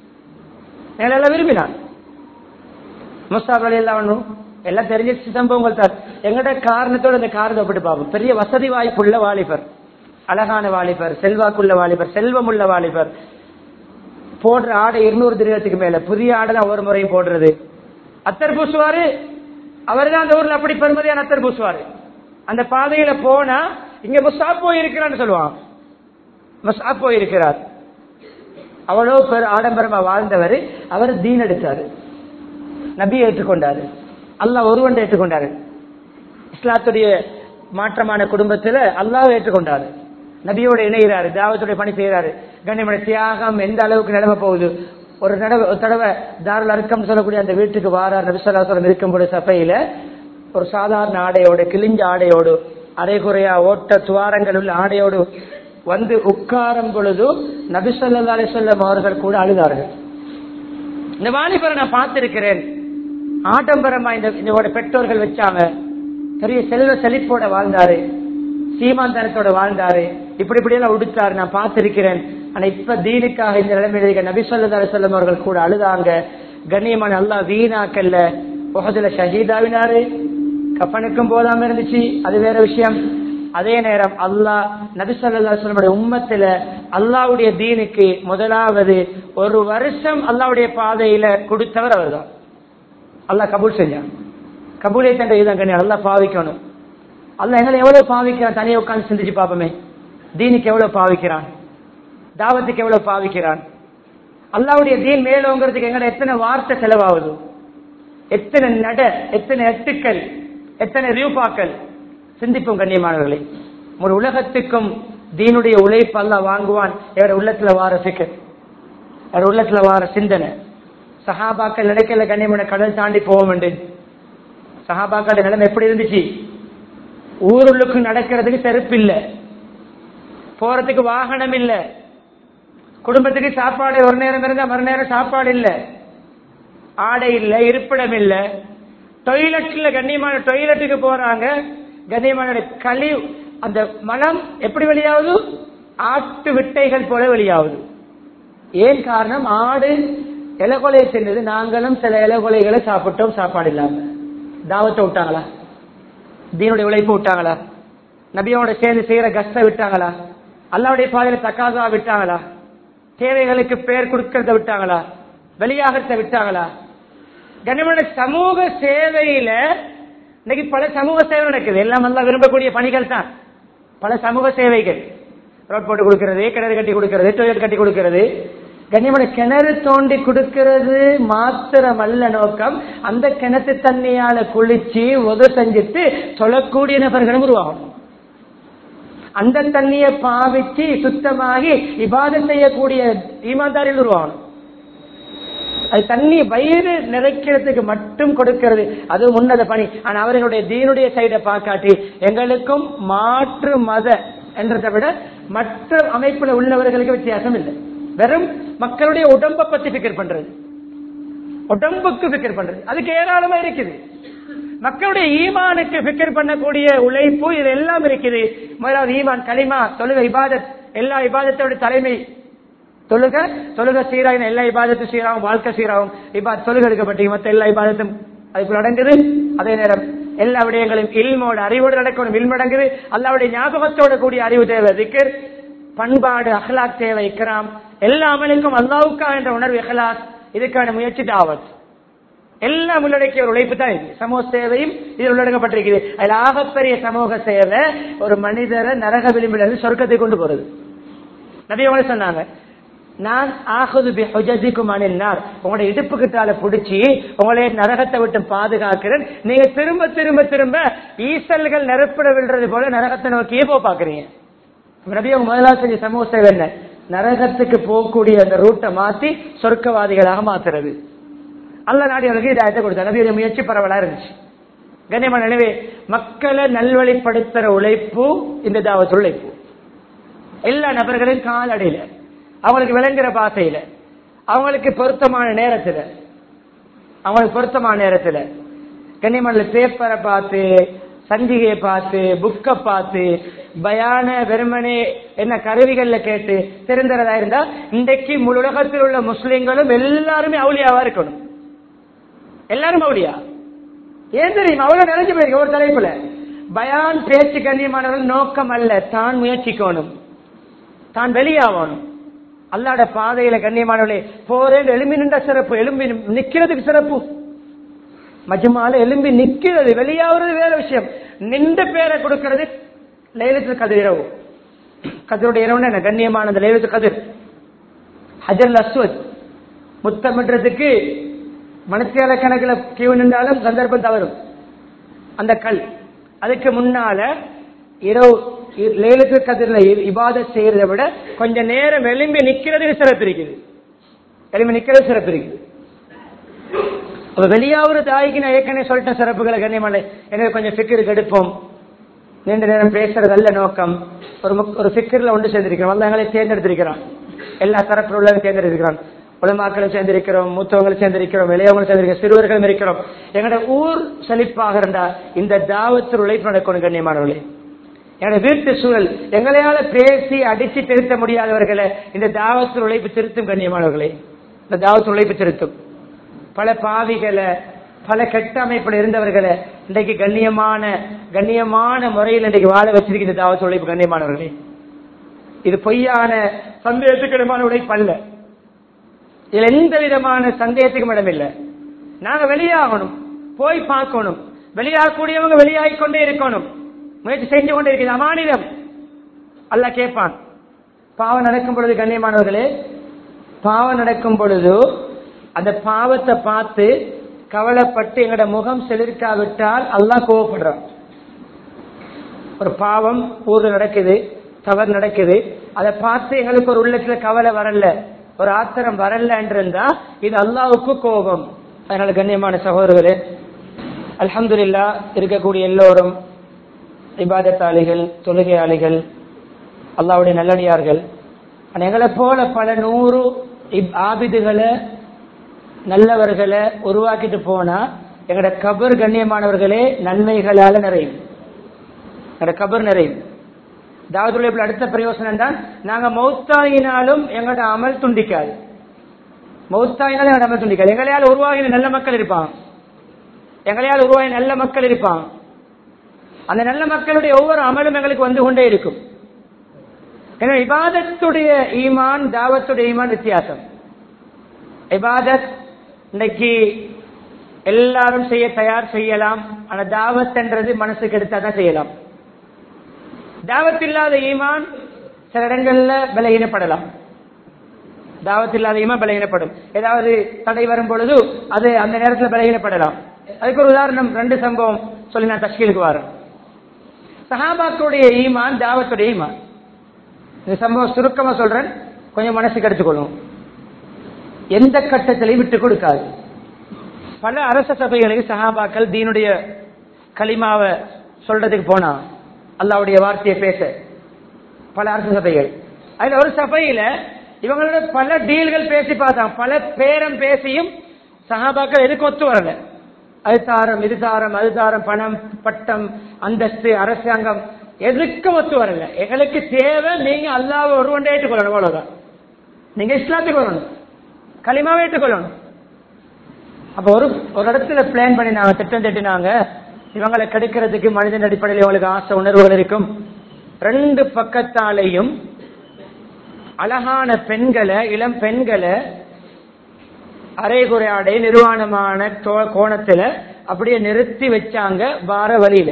A: எங்களை விரும்பினான் முஸ்தாப் அலி எல்லாம் ஒன்றும் எல்லாம் தெரிஞ்ச சம்பவங்கள் தான் எங்கட காரணத்தோட இந்த காரணத்தை ஒப்பிட்டு பார்ப்போம் பெரிய வசதி வாய்ப்புள்ள வாலிபர் அழகான வாலிபர் செல்வாக்குள்ள வாலிபர் செல்வமுள்ள வாலிபர் போடுற ஆடை இருநூறு திரகத்துக்கு மேல புதிய ஆடை தான் ஒவ்வொரு முறையும் போடுறது அத்தர் பூசுவாரு அவர் தான் அந்த ஊர்ல அப்படி பெருமதியான அத்தர் பூசுவாரு அந்த பாதையில போனா இங்க முஸ்தாப் போய் இருக்கிறான்னு சொல்லுவான் முஸ்தாப் போய் இருக்கிறார் அவ்வளவு பேர் ஆடம்பரமா வாழ்ந்தவர் அவர் தீன் எடுத்தாரு நபியை ஏற்றுக்கொண்டாரு அல்லாஹ் ஒருவன் ஏற்றுக்கொண்டாரு இஸ்லாத்துடைய மாற்றமான குடும்பத்துல அல்லாஹ் ஏற்றுக்கொண்டாரு நபியோட இணைகிறாரு தாவத்துடைய பணி செய்யறாரு கண்ணியமனை தியாகம் எந்த அளவுக்கு நிலவ போகுது ஒரு தடவை ஒரு தடவை தாருல் அர்க்கம் சொல்லக்கூடிய அந்த வீட்டுக்கு வாரார் நபிசல்லாசலம் இருக்கும்போது சபையில ஒரு சாதாரண ஆடையோடு கிழிஞ்ச ஆடையோடு அரைகுறையா ஓட்ட துவாரங்கள் உள்ள ஆடையோடு வந்து உட்காரும் பொழுது நபிசல்லா அலிசல்லம் அவர்கள் கூட அழுதார்கள் இந்த வாலிபரை நான் பார்த்திருக்கிறேன் ஆடம்பரமா இந்த இதோட பெற்றோர்கள் வச்சாங்க பெரிய செல்வ செழிப்போட வாழ்ந்தாரு சீமாந்தனத்தோட வாழ்ந்தாரு இப்படி இப்படி எல்லாம் உடுத்தாரு நான் பார்த்திருக்கிறேன் ஆனா இப்ப தீனுக்காக இந்த நிலைமையில இருக்க நபி சொல்லா செல்லம் அவர்கள் கூட அழுதாங்க கண்ணியமான அல்லா வீணாக்கல்ல உகதுல ஷஹீதாவினாரு கப்பனுக்கும் போதாம இருந்துச்சு அது வேற விஷயம் அதே நேரம் அல்லாஹ் நபி சொல்லா சொல்லமுடைய உம்மத்துல அல்லாவுடைய தீனுக்கு முதலாவது ஒரு வருஷம் அல்லாவுடைய பாதையில கொடுத்தவர் அவர்தான் அல்லாஹ் கபூல் செஞ்சான் கபூலை தந்த இதுதான் கண்ணி நல்லா பாவிக்கணும் அல்ல எங்களை எவ்வளவு பாவிக்கிறான் தனியாக உட்கார்ந்து சிந்திச்சு பார்ப்போமே தீனுக்கு எவ்வளவு பாவிக்கிறான் தாவத்துக்கு எவ்வளவு பாவிக்கிறான் அல்லாவுடைய தீன் மேலோங்கிறதுக்கு எங்களை எத்தனை வார்த்தை செலவாகுது எத்தனை நட எத்தனை எட்டுக்கள் எத்தனை ரூபாக்கள் சிந்திப்போம் கண்ணியமானவர்களே ஒரு உலகத்துக்கும் தீனுடைய உழைப்பு அல்ல வாங்குவான் எவர உள்ளத்துல வார சிக்கல் எவர உள்ளத்துல வார சிந்தனை சஹாபாக்கள் நினைக்கல கண்ணியமான கடல் தாண்டி போவோம் என்று சஹாபாக்கள் நிலைமை எப்படி இருந்துச்சு ஊருள்ளுக்கு நடக்கிறதுக்கு செருப்பு இல்ல போறதுக்கு வாகனம் இல்ல குடும்பத்துக்கு சாப்பாடு ஒரு நேரம் இருந்தா மறு நேரம் சாப்பாடு இல்ல ஆடை இல்ல இருப்பிடம் இல்ல டொய்லெட்ல கண்ணியமான டொய்லெட்டுக்கு போறாங்க கண்ணியமான களி அந்த மனம் எப்படி வெளியாகுது ஆட்டு விட்டைகள் போல வெளியாகுது ஏன் காரணம் ஆடு இலகொலை சென்றது நாங்களும் சில இலகொலைகளை சாப்பிட்டோம் சாப்பாடு இல்லாம தாவத்தை விட்டாங்களா தீனுடைய உழைப்பு விட்டாங்களா நபியோட சேர்ந்து செய்யற கஷ்ட விட்டாங்களா அல்லாவுடைய பாதையில தக்காசா விட்டாங்களா தேவைகளுக்கு பேர் கொடுக்கறத விட்டாங்களா வெளியாகிறத விட்டாங்களா கண்ணியமான சமூக சேவையில இன்னைக்கு பல சமூக சேவை நடக்குது எல்லாம் நல்லா விரும்பக்கூடிய பணிகள் தான் பல சமூக சேவைகள் ரோட் போட்டு கொடுக்கிறது கிணறு கட்டி கொடுக்கிறது டொய்லெட் கட்டி கொடுக்கிறது கண்ணியமான கிணறு தோண்டி கொடுக்கிறது மாத்திரம் அல்ல நோக்கம் அந்த கிணத்து தண்ணியால குளிச்சு உத செஞ்சுட்டு சொல்லக்கூடிய நபர்களும் உருவாகும் அந்த தண்ணியை பாவிச்சு சுத்தமாகி இபாதம் செய்யக்கூடிய ஈமான்தாரில் உருவாகணும் அது தண்ணி வயிறு நிறைக்கிறதுக்கு மட்டும் கொடுக்கிறது அது உன்னத பணி ஆனா அவர்களுடைய தீனுடைய சைடை பார்க்காட்டி எங்களுக்கும் மாற்று மத என்றதை விட மற்ற அமைப்புல உள்ளவர்களுக்கு வித்தியாசம் இல்லை வெறும் மக்களுடைய உடம்பை பத்தி பிக்கர் பண்றது உடம்புக்கு பிக்கர் பண்றது அதுக்கு ஏராளமா இருக்குது மக்களுடைய ஈமானுக்கு பிக்கர் பண்ணக்கூடிய உழைப்பு இது எல்லாம் இருக்குது முதலாவது ஈமான் களிமா தொழுக இபாதத் எல்லா இபாதத்தோட தலைமை தொழுக தொழுக சீராக எல்லா இபாதத்தும் சீராகும் வாழ்க்கை சீராகும் இப்ப தொழுக எடுக்கப்பட்டு மற்ற எல்லா இபாதத்தும் அதுக்குள்ள அடங்குது அதே நேரம் எல்லா விடயங்களும் இல்மோட அறிவோடு நடக்கணும் இல்மடங்குது அல்லாவுடைய ஞாபகத்தோட கூடிய அறிவு தேவை திக்கர் பண்பாடு அஹ்லாக் தேவை இக்ராம் எல்லா அமலுக்கும் அல்லாவுக்கா என்ற உணர்வு இஹ்லாஸ் இதுக்கான முயற்சி தாவத் எல்லாம் உள்ளடக்கிய ஒரு உழைப்பு தான் இது சமூக சேவையும் இது உள்ளடக்கப்பட்டிருக்குது அதில் ஆகப்பெரிய சமூக சேவை ஒரு மனிதரை நரக விளிம்பிலிருந்து சொர்க்கத்தை கொண்டு போறது நபி அவங்க சொன்னாங்க நான் ஆகுது அனின்னார் உங்களுடைய இடுப்பு கிட்டால பிடிச்சி உங்களை நரகத்தை விட்டு பாதுகாக்கிறேன் நீங்க திரும்ப திரும்ப திரும்ப ஈசல்கள் நெருப்பிட விழுறது போல நரகத்தை நோக்கியே போ பாக்குறீங்க நபி அவங்க முதலாவது செஞ்ச சமூக சேவை என்ன நரகத்துக்கு போகக்கூடிய அந்த ரூட்டை மாத்தி சொர்க்கவாதிகளாக மாத்துறது அல்ல நாடி அவர்களுக்கு இதாயத்தை கொடுத்தார் நபியுடைய முயற்சி பரவலா இருந்துச்சு கண்ணியமான நினைவே மக்களை நல்வழிப்படுத்துற உழைப்பு இந்த தாவத் உழைப்பு எல்லா நபர்களும் காலடியில அவங்களுக்கு விளங்குற பாசையில அவங்களுக்கு பொருத்தமான நேரத்துல அவங்களுக்கு பொருத்தமான நேரத்துல கண்ணியமான பேப்பரை பார்த்து சஞ்சிகையை பார்த்து புக்கை பார்த்து பயான வெறுமனே என்ன கருவிகள்ல கேட்டு தெரிந்ததா இருந்தா இன்றைக்கு முழு உலகத்தில் உள்ள முஸ்லிம்களும் எல்லாருமே அவுளியாவா இருக்கணும் எல்லாரும் அவுளியா ஏன் தெரியும் அவ்வளவு நிறைஞ்சு போயிருக்கு ஒரு தலைப்புல பயான் பேச்சு கண்ணியமானவர்கள் நோக்கம் அல்ல தான் முயற்சிக்கணும் தான் வெளியாகணும் அல்லாட பாதையில கண்ணியமானவர்களே போறேன் எலும்பி நின்ற சிறப்பு எலும்பி நிக்கிறதுக்கு சிறப்பு மஜ்மால எலும்பி நிக்கிறது வெளியாகிறது வேற விஷயம் நின்ற பேரை கொடுக்கிறது லைலத்து கதிர் இரவு கதிரோட இரவு என்ன கண்ணியமானது லைலத்து கதிர் ஹஜர் அஸ்வத் முத்தமிடுறதுக்கு மனசியால கணக்கில் கியூ நின்றாலும் சந்தர்ப்பம் தவறும் அந்த கல் அதுக்கு முன்னால இரவு லேலுக்கு கதிரில் இபாத செய்யறதை விட கொஞ்ச நேரம் எலும்பி நிக்கிறதுக்கு சிறப்பு இருக்குது எலும்பி நிக்கிறது சிறப்பு இருக்குது அப்ப வெளியாவது தாய்க்கு நான் ஏற்கனவே சொல்லிட்டேன் சிறப்புகளை கண்ணியமலை எனவே கொஞ்சம் ஃபிக்கருக்கு எடுப்போம் நீண்ட நேரம் பேசுறது அல்ல நோக்கம் ஒரு ஒரு ஃபிக்கர்ல ஒன்று சேர்ந்திருக்கிறோம் வந்தவங்களை தேர்ந்தெடுத்திருக்கிறான் எல்லா தரப்பில் உள்ளவங்க தேர்ந்தெடுக்கிறான் உலமாக்களும் சேர்ந்திருக்கிறோம் மூத்தவங்களும் சேர்ந்திருக்கிறோம் இளையவங்களும் சேர்ந்திருக்கிறோம் சிறுவர்களும் இருக்கிறோம் எங்களோட ஊர் செழிப்பாக இருந்தா இந்த தாவத்தில் உழைப்பு நடக்கணும் கண்ணியமானவர்களே என்னோட வீட்டு சூழல் எங்களையால பேசி அடிச்சு திருத்த முடியாதவர்களை இந்த தாவத்தில் உழைப்பு திருத்தும் கண்ணியமானவர்களே இந்த தாவத்தில் உழைப்பு திருத்தும் பல பாவிகளை பல கெட்ட அமைப்பில் இருந்தவர்களை இன்றைக்கு கண்ணியமான கண்ணியமான முறையில் இன்றைக்கு வாழ வச்சிருக்கிற தாவத் உழைப்பு கண்ணியமானவர்களே இது பொய்யான சந்தேகத்துக்கிடமான உழைப்பு அல்ல இதுல எந்த விதமான சந்தேகத்துக்கும் இடமில்லை நாங்க வெளியாகணும் போய் பார்க்கணும் வெளியாகக்கூடியவங்க வெளியாகிக் கொண்டே இருக்கணும் முயற்சி செஞ்சு கொண்டே இருக்குது அமானிதம் அல்ல கேட்பான் பாவம் நடக்கும் பொழுது கண்ணியமானவர்களே பாவம் நடக்கும் பொழுது அந்த பாவத்தை பார்த்து கவலைப்பட்டு எங்களோட முகம் செலுத்தாவிட்டால் அல்லாஹ் கோவப்படுறான் ஒரு பாவம் ஊர்ல நடக்குது தவறு நடக்குது அதை பார்த்து எங்களுக்கு ஒரு உள்ளத்துல கவலை வரல ஒரு ஆத்திரம் வரல இருந்தா இது அல்லாவுக்கு கோபம் அதனால கண்ணியமான சகோதரர்களே அல்ஹம்துலில்லா இருக்கக்கூடிய எல்லோரும் இபாதத்தாளிகள் தொழுகையாளிகள் அல்லாவுடைய நல்லடியார்கள் ஆனா எங்களை போல பல நூறு இப்- ஆபிதுகளை நல்லவர்களை உருவாக்கிட்டு போனா எங்களோட கபர் கண்ணியமானவர்களே நன்மைகளால நிறையும் எங்களோட கபர் நிறையும் தாவதுள்ள இப்ப அடுத்த பிரயோசனம் தான் நாங்க மௌத்தாயினாலும் எங்களோட அமல் துண்டிக்காது மௌத்தாயினாலும் எங்களோட அமல் துண்டிக்காது எங்களையால் உருவாகின நல்ல மக்கள் இருப்பாங்க எங்களையால் உருவாகின நல்ல மக்கள் இருப்பாங்க அந்த நல்ல மக்களுடைய ஒவ்வொரு அமலும் எங்களுக்கு வந்து கொண்டே இருக்கும் ஏன்னா இபாதத்துடைய ஈமான் தாவத்துடைய ஈமான் வித்தியாசம் இபாதத் இன்னைக்கு எல்லாரும் செய்ய தயார் செய்யலாம் ஆனா தாவத் என்றது மனசுக்கு எடுத்தா தான் செய்யலாம் தாவத் இல்லாத ஈமான் சில இடங்கள்ல பலகீனப்படலாம் தாவத் இல்லாத ஈமான் பலகீனப்படும் ஏதாவது தடை வரும் பொழுது அது அந்த நேரத்தில் பலகீனப்படலாம் அதுக்கு ஒரு உதாரணம் ரெண்டு சம்பவம் சொல்லி நான் தஷ்கீலுக்கு வரேன் சஹாபாக்களுடைய ஈமான் தாவத்துடைய ஈமான் இந்த சம்பவம் சுருக்கமா சொல்றேன் கொஞ்சம் மனசுக்கு எடுத்துக்கொள்ளும் எந்த கட்டத்திலையும் விட்டு கொடுக்காது பல அரச சபைகளுக்கு சஹாபாக்கள் தீனுடைய களிமாவை சொல்றதுக்கு போனா அல்லாவுடைய வார்த்தையை பேச பல அரசு சபைகள் அதுல ஒரு சபையில இவங்களோட பல டீல்கள் பேசி பார்த்தாங்க பல பேரம் பேசியும் சஹாபாக்கள் எதுக்கு ஒத்து வரல அது தாரம் இது தாரம் அது தாரம் பணம் பட்டம் அந்தஸ்து அரசாங்கம் எதுக்கும் ஒத்து வரல எங்களுக்கு தேவை நீங்க அல்லாவை ஒருவன் ஏற்றுக்கொள்ளணும் அவ்வளவுதான் நீங்க இஸ்லாத்துக்கு வரணும் களிமாவை ஏற்றுக்கொள்ளணும் அப்ப ஒரு ஒரு இடத்துல பிளான் பண்ணினாங்க திட்டம் திட்டினாங்க இவங்களை கெடுக்கிறதுக்கு மனிதன் அடிப்படையில் இவங்களுக்கு ஆசை உணர்வுகள் இருக்கும் ரெண்டு பக்கத்தாலையும் அழகான பெண்களை இளம் பெண்களை அரைகுறை ஆடை நிர்வாணமான தோ- கோணத்துல அப்படியே நிறுத்தி வச்சாங்க வார வழியில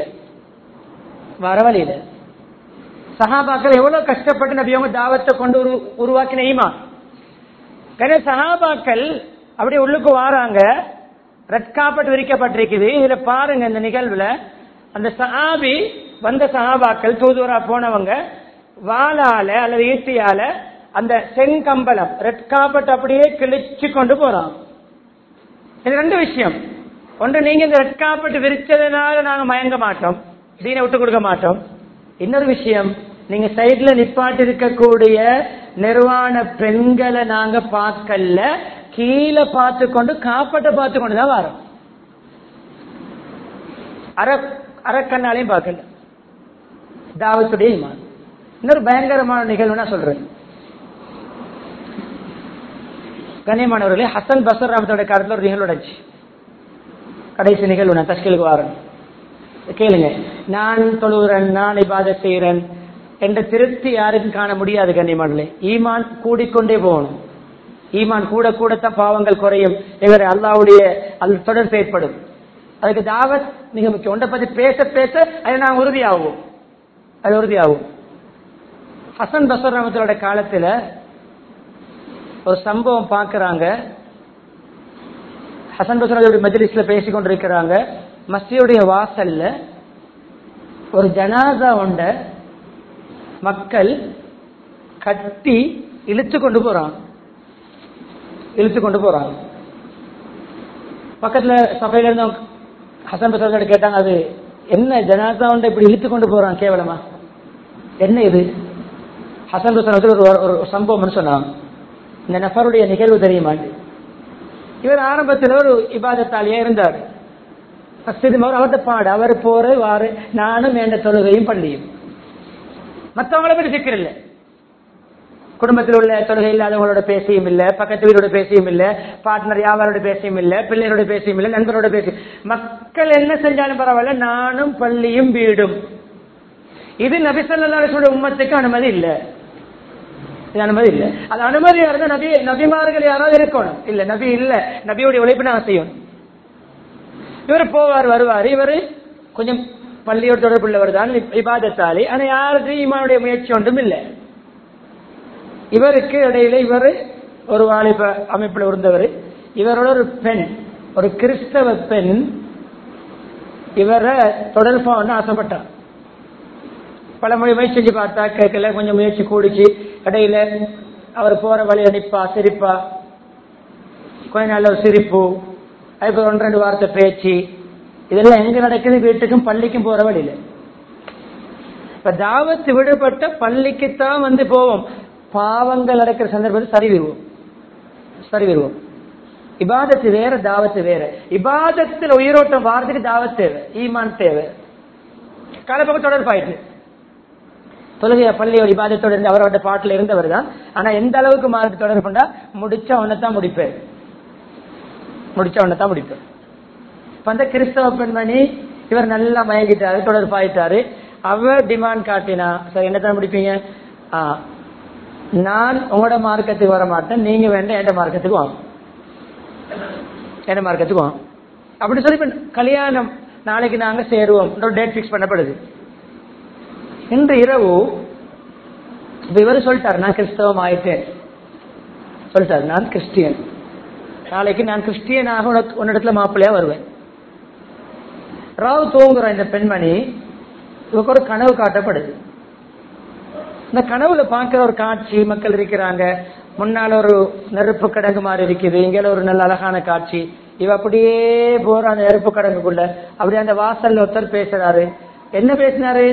A: வர வழியில சஹாபாக்கள் எவ்வளவு கஷ்டப்பட்டு நபி அவங்க தாவத்தை கொண்டு உரு உருவாக்கின ஈமான் கனே சஹாபாக்கள் அப்படியே உள்ளுக்கு வாராங்க ரெட் காப்பட் விரிக்கப்பட்டிருக்குது இதுல பாருங்க இந்த நிகழ்வுல அந்த சஹாபி வந்த சஹாபாக்கள் தூதுவரா போனவங்க வாளால அல்லது ஈட்டியால அந்த செங்கம்பலம் ரெட் காப்பட் அப்படியே கிழிச்சு கொண்டு போறாங்க இது ரெண்டு விஷயம் ஒன்று நீங்க இந்த ரெட் காப்பட் விரிச்சதுனால நாங்க மயங்க மாட்டோம் தீனை விட்டு கொடுக்க மாட்டோம் இன்னொரு விஷயம் நீங்க சைடுல நிப்பாட்டி இருக்கக்கூடிய நிர்வாண பெண்களை நாங்க பார்க்கல கீழே பார்த்து கொண்டு காப்பட்டை பார்த்து கொண்டு தான் வரோம் அர அரக்கண்ணாலையும் பார்க்கல தாவத்துடைய இமான் இன்னொரு பயங்கரமான நிகழ்வு நான் சொல்றேன் கண்ணியமானவர்களே ஹசன் பசர் ராமத்தோட காலத்துல ஒரு நிகழ்வு நடந்துச்சு கடைசி நிகழ்வு நான் தஷ்கிலுக்கு வரேன் கேளுங்க நான் தொழுகிறேன் நான் இபாதத் செய்கிறேன் என்ற திருப்தி யாருக்கும் காண முடியாது கண்ணியமானே ஈமான் கூடிக்கொண்டே போகணும் ஈமான் கூட கூடத்தான் பாவங்கள் குறையும் எங்களை அல்லாவுடைய அது தொடர்பு ஏற்படும் அதுக்கு தாவத் மிக முக்கியம் ஒன்றை பத்தி பேச பேச அது நான் உறுதியாகும் அது உறுதியாகும் ஹசன் பசர் ரமத்தோட காலத்துல ஒரு சம்பவம் பார்க்கறாங்க ஹசன் பசரோட மஜ்லிஸ்ல பேசிக் கொண்டிருக்கிறாங்க மஸ்ஜியுடைய வாசல்ல ஒரு ஜனாசா உண்ட மக்கள் கட்டி இழுத்து கொண்டு போறாங்க இழுத்து கொண்டு போறாங்க பக்கத்துல சபையில இருந்து ஹசன் பசரோட கேட்டாங்க அது என்ன ஜனாசா உண்ட இப்படி இழுத்து கொண்டு போறாங்க கேவலமா என்ன இது ஹசன் பசன் ஒரு ஒரு சம்பவம்னு சொன்னாங்க இந்த நபருடைய நிகழ்வு தெரியுமா இவர் ஆரம்பத்தில் ஒரு இபாதத்தாலியா இருந்தார் மஸ்ஜித் அவர் அவர்கிட்ட பாடு அவர் போற வாரு நானும் என்ற தொழுகையும் பள்ளியும் மற்றவங்கள பற்றி சிக்கல் இல்லை குடும்பத்தில் உள்ள தொழுகை இல்லாதவங்களோட பேசியும் இல்ல பக்கத்து வீரோட பேசியும் இல்ல பார்ட்னர் யாவாரோட பேசியும் இல்ல பிள்ளைகளோட பேசியும் இல்ல நண்பரோட பேசி மக்கள் என்ன செஞ்சாலும் பரவாயில்ல நானும் பள்ளியும் வீடும் இது நபிசல்லாசோட உம்மத்துக்கு அனுமதி இல்லை இது அனுமதி இல்ல அது அனுமதி இருந்தா நபி நபிமார்கள் யாராவது இருக்கணும் இல்ல நபி இல்ல நபியோடைய உழைப்பு நான் செய்யணும் இவர் போவார் வருவார் இவர் கொஞ்சம் பள்ளியோட தொடர்புள்ளவர் தான் இபாதத்தாலி ஆனா யாருக்கு இமானுடைய முயற்சி ஒன்றும் இல்லை இவருக்கு இடையில இவர் ஒரு வாலிப அமைப்பில் இருந்தவர் இவரோட ஒரு பெண் ஒரு கிறிஸ்தவ பெண் இவரை தொடர்பாக ஆசைப்பட்டார் பல முறை முயற்சி செஞ்சு பார்த்தா கேட்கல கொஞ்சம் முயற்சி கூடிச்சு கடையில அவர் போற வழியில நிப்பா சிரிப்பா கொஞ்ச நாள் ஒரு சிரிப்பு அதுக்கு ஒன்று ரெண்டு வார்த்தை பேச்சு இதெல்லாம் எங்க நடக்குது வீட்டுக்கும் பள்ளிக்கும் போற வழியில இப்ப தாவத்து விடுபட்ட பள்ளிக்குத்தான் வந்து போவோம் பாவங்கள் நடக்கிற சந்தர்ப்பத்தில் சரி விடுவோம் சரி விடுவோம் இபாதத்து வேற தாவத்து வேற இபாதத்தில் உயிரோட்டம் வாரத்துக்கு தாவத் தேவை ஈமான் தேவை காலப்பக்கம் தொடர்பாயிட்டு தொழுகைய பள்ளியோட இபாதத்தோட இருந்து அவரோட பாட்டில் இருந்தவர் தான் ஆனா எந்த அளவுக்கு மார்க் தொடர்புண்டா முடிச்ச உடனே தான் முடிப்பார் முடிச்ச உடனே தான் முடிப்பார் இப்ப அந்த கிறிஸ்தவ பெண்மணி இவர் நல்லா மயங்கிட்டாரு தொடர்பாயிட்டாரு அவர் டிமாண்ட் காட்டினா சார் என்ன தான் முடிப்பீங்க ஆ, நான் உங்களோட மார்க்கத்துக்கு வர மாட்டேன் நீங்க வேண்டாம் என் மார்க்கத்துக்கு வாங்க என் மார்க்கத்துக்கு வாங்க அப்படி சொல்லி இப்ப கல்யாணம் நாளைக்கு நாங்க சேருவோம் டேட் ஃபிக்ஸ் பண்ணப்படுது இன்று இரவு இப்ப இவர் சொல்லிட்டாரு நான் கிறிஸ்தவம் ஆயிட்டேன் சொல்லிட்டாரு நான் கிறிஸ்டியன் நாளைக்கு நான் கிறிஸ்டியனாக உனக்கு உன்னிடத்துல மாப்பிள்ளையா வருவேன் ராவு தூங்குற இந்த பெண்மணி இவருக்கு ஒரு கனவு காட்டப்படுது இந்த கனவுல பார்க்கிற ஒரு காட்சி மக்கள் இருக்கிறாங்க முன்னால ஒரு நெருப்பு கிடங்கு மாதிரி இருக்குது இங்க ஒரு நல்ல அழகான காட்சி இவ அப்படியே போற அந்த நெருப்பு கிடங்குக்குள்ள அப்படியே அந்த வாசல்ல ஒருத்தர் பேசுறாரு என்ன பேசினாரு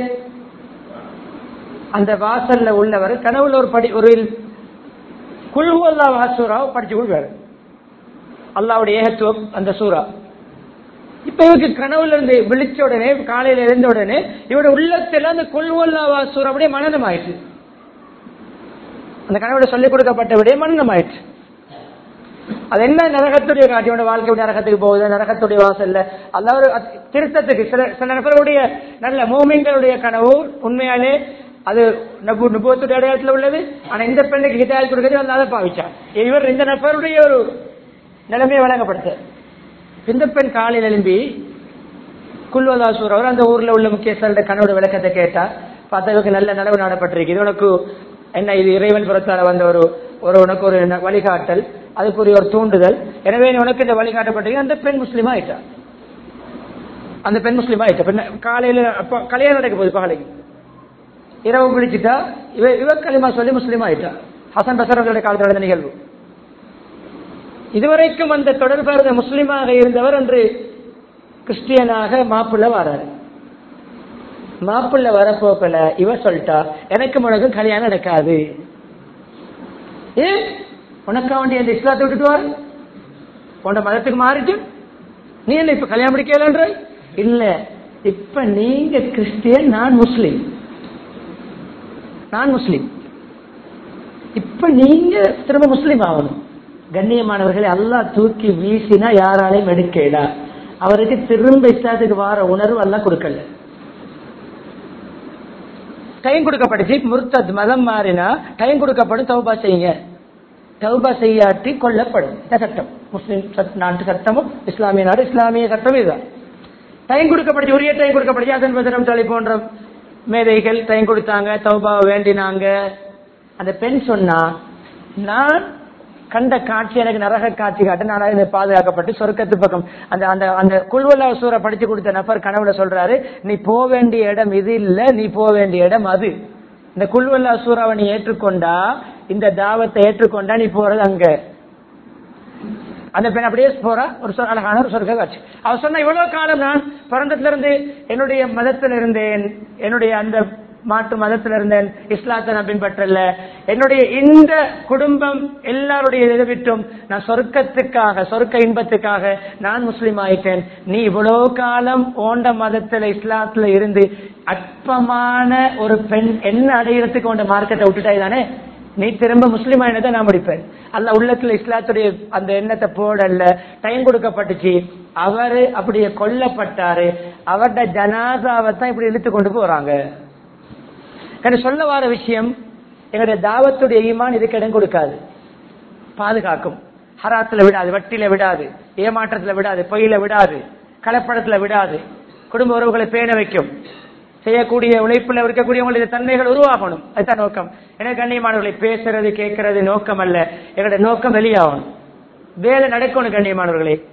A: அந்த வாசல்ல உள்ளவர் கனவுல ஒரு படி ஒரு குல்வல்லா சூறாவை படிச்சு கொடுப்பாரு அல்லாவுடைய ஏகத்துவம் அந்த சூறா இப்ப இவருக்கு கனவுல இருந்து விழிச்ச உடனே காலையில இருந்த உடனே இவரோட உள்ளத்துல அந்த கொல்வல்லா சூறா அப்படியே மனநம் ஆயிடுச்சு அந்த கனவுல சொல்லிக் கொடுக்கப்பட்டபடியே மனநம் ஆயிடுச்சு அது என்ன நரகத்துடைய காட்சியோட வாழ்க்கை நரகத்துக்கு போகுது நரகத்துடைய வாசல்ல அல்லாஹ் ஒரு அத்- திருத்தத்துக்கு சில சில நபர்களுடைய நல்ல மூமிங்களுடைய கனவு உண்மையாலே அது நபு நுபுவத்துடைய அடையாளத்தில் உள்ளது ஆனா இந்த பெண்ணுக்கு ஹிதாயத் கொடுக்கிறது அந்த அதை பாவிச்சார் இவர் இந்த நபருடைய ஒரு நிலைமையை வழங்கப்படுத்த இந்த பெண் காலையில் எழும்பி குல்வதாசூர் அவர் அந்த ஊர்ல உள்ள முக்கியஸ்தருடைய கனோட விளக்கத்தை கேட்டா பார்த்தவருக்கு நல்ல நடவு நாடப்பட்டிருக்கு உனக்கு என்ன இது இறைவன் புறத்தால வந்த ஒரு ஒரு உனக்கு ஒரு ந- வழிகாட்டல் அதுக்குரிய ஒரு தூண்டுதல் எனவே உனக்கு இந்த வழிகாட்டப்பட்டிருக்கு அந்த பெண் முஸ்லீமா ஆயிட்டா அந்த பெண் முஸ்லீமா ஆயிட்டா பெண் காலையில அப்ப கல்யாணம் நடக்க போகுது காலைக்கு இரவு பிடிச்சிட்டா இவ இவ களிமா சொல்லி முஸ்லீமா ஆயிட்டா ஹசன் பசரங்களுடைய காலத்தில் நடந்த நிகழ்வு இதுவரைக்கும் அந்த தொடர்பாக முஸ்லிமாக இருந்தவர் அன்று கிறிஸ்டியனாக மாப்பிள்ள வராரு மாப்பிள்ள வரப்போக்கல இவ சொல்லிட்டா எனக்கு உனக்கு கல்யாணம் நடக்காது ஏன் உனக்கா வேண்டிய இந்த இஸ்லாத்தை விட்டுட்டு வாரு உன்ட மதத்துக்கு மாறிட்டு நீ என்ன இப்ப கல்யாணம் முடிக்கலன்ற இல்ல இப்ப நீங்க கிறிஸ்டியன் நான் முஸ்லிம் நான் முஸ்லிம் இப்ப நீங்க திரும்ப முஸ்லிம் ஆகணும் கண்ணியமானவர்களை அல்லாஹ் தூக்கி வீசினா யாராலையும் எடுக்கலா அவருக்கு திரும்ப இஸ்லாத்துக்கு வார உணர்வு எல்லாம் கொடுக்கல டைம் கொடுக்கப்பட்டுச்சு முர்த்தத் மதம் மாறினா டைம் கொடுக்கப்படும் தௌபா செய்யுங்க தௌபா செய்யாட்டி கொல்லப்படும் இதான் சட்டம் முஸ்லிம் சட்- நாட்டு சட்டமும் இஸ்லாமிய நாடு இஸ்லாமிய சட்டம் இதுதான் டைம் கொடுக்கப்பட்டுச்சு உரிய டைம் கொடுக்கப்பட்டுச்சு அசன் பசரம் தலை போன்ற மேதைகள் டைம் கொடுத்தாங்க தௌபாவை வேண்டினாங்க அந்த பெண் சொன்னா நான் கண்ட காட்சி எனக்கு நரக காட்சி காட்ட நான் இதை பாதுகாக்கப்பட்டு சொர்க்கத்து பக்கம் அந்த அந்த அந்த குல்வல்லா சூரை படிச்சு கொடுத்த நபர் கனவுல சொல்றாரு நீ போக வேண்டிய இடம் இது இல்ல நீ போக வேண்டிய இடம் அது இந்த குல்வல்லா சூறாவை நீ ஏற்றுக்கொண்டா இந்த தாவத்தை ஏற்றுக்கொண்டா நீ போறது அங்க அந்த பெண் அப்படியே போறா ஒரு சொ- அழகான ஒரு சொர்க்க காட்சி அவ சொன்ன இவ்வளவு காலம் நான் பிறந்ததுல இருந்து என்னுடைய மதத்தில் இருந்தேன் என்னுடைய அந்த மாற்று மதத்தில் இருந்தேன் இஸ்லாத்தை நான் பின்பற்றல என்னுடைய இந்த குடும்பம் எல்லாருடைய இதை விட்டும் நான் சொர்க்கத்துக்காக சொர்க்க இன்பத்துக்காக நான் முஸ்லீம் ஆயிட்டேன் நீ இவ்வளவு காலம் ஓண்ட மதத்துல இஸ்லாத்துல இருந்து அற்பமான ஒரு பெண் என்ன அடையிறதுக்கு உண்ட மார்க்கெட்டை விட்டுட்டாய் தானே நீ திரும்ப முஸ்லீம் ஆயினதை நான் முடிப்பேன் அல்ல உள்ளத்துல இஸ்லாத்துடைய அந்த எண்ணத்தை போடல டைம் கொடுக்கப்பட்டுச்சு அவரு அப்படியே கொல்லப்பட்டாரு அவருடைய ஜனாதாவை தான் இப்படி இழுத்து கொண்டு போறாங்க எனக்கு சொல்ல வர விஷயம் எங்களுடைய தாவத்துடைய ஈமான் இதுக்கு இடம் கொடுக்காது பாதுகாக்கும் ஹராத்துல விடாது வட்டில விடாது ஏமாற்றத்துல விடாது பொய்யில விடாது கலப்படத்துல விடாது குடும்ப உறவுகளை பேண வைக்கும் செய்யக்கூடிய உழைப்புல இருக்கக்கூடியவங்களுடைய தன்மைகள் உருவாகணும் அதுதான் நோக்கம் எனக்கு கண்ணியமானவர்களை பேசுறது கேட்கறது நோக்கம் அல்ல எங்களுடைய நோக்கம் வெளியாகணும் வேலை நடக்கணும் கண்ணியமானவர்களே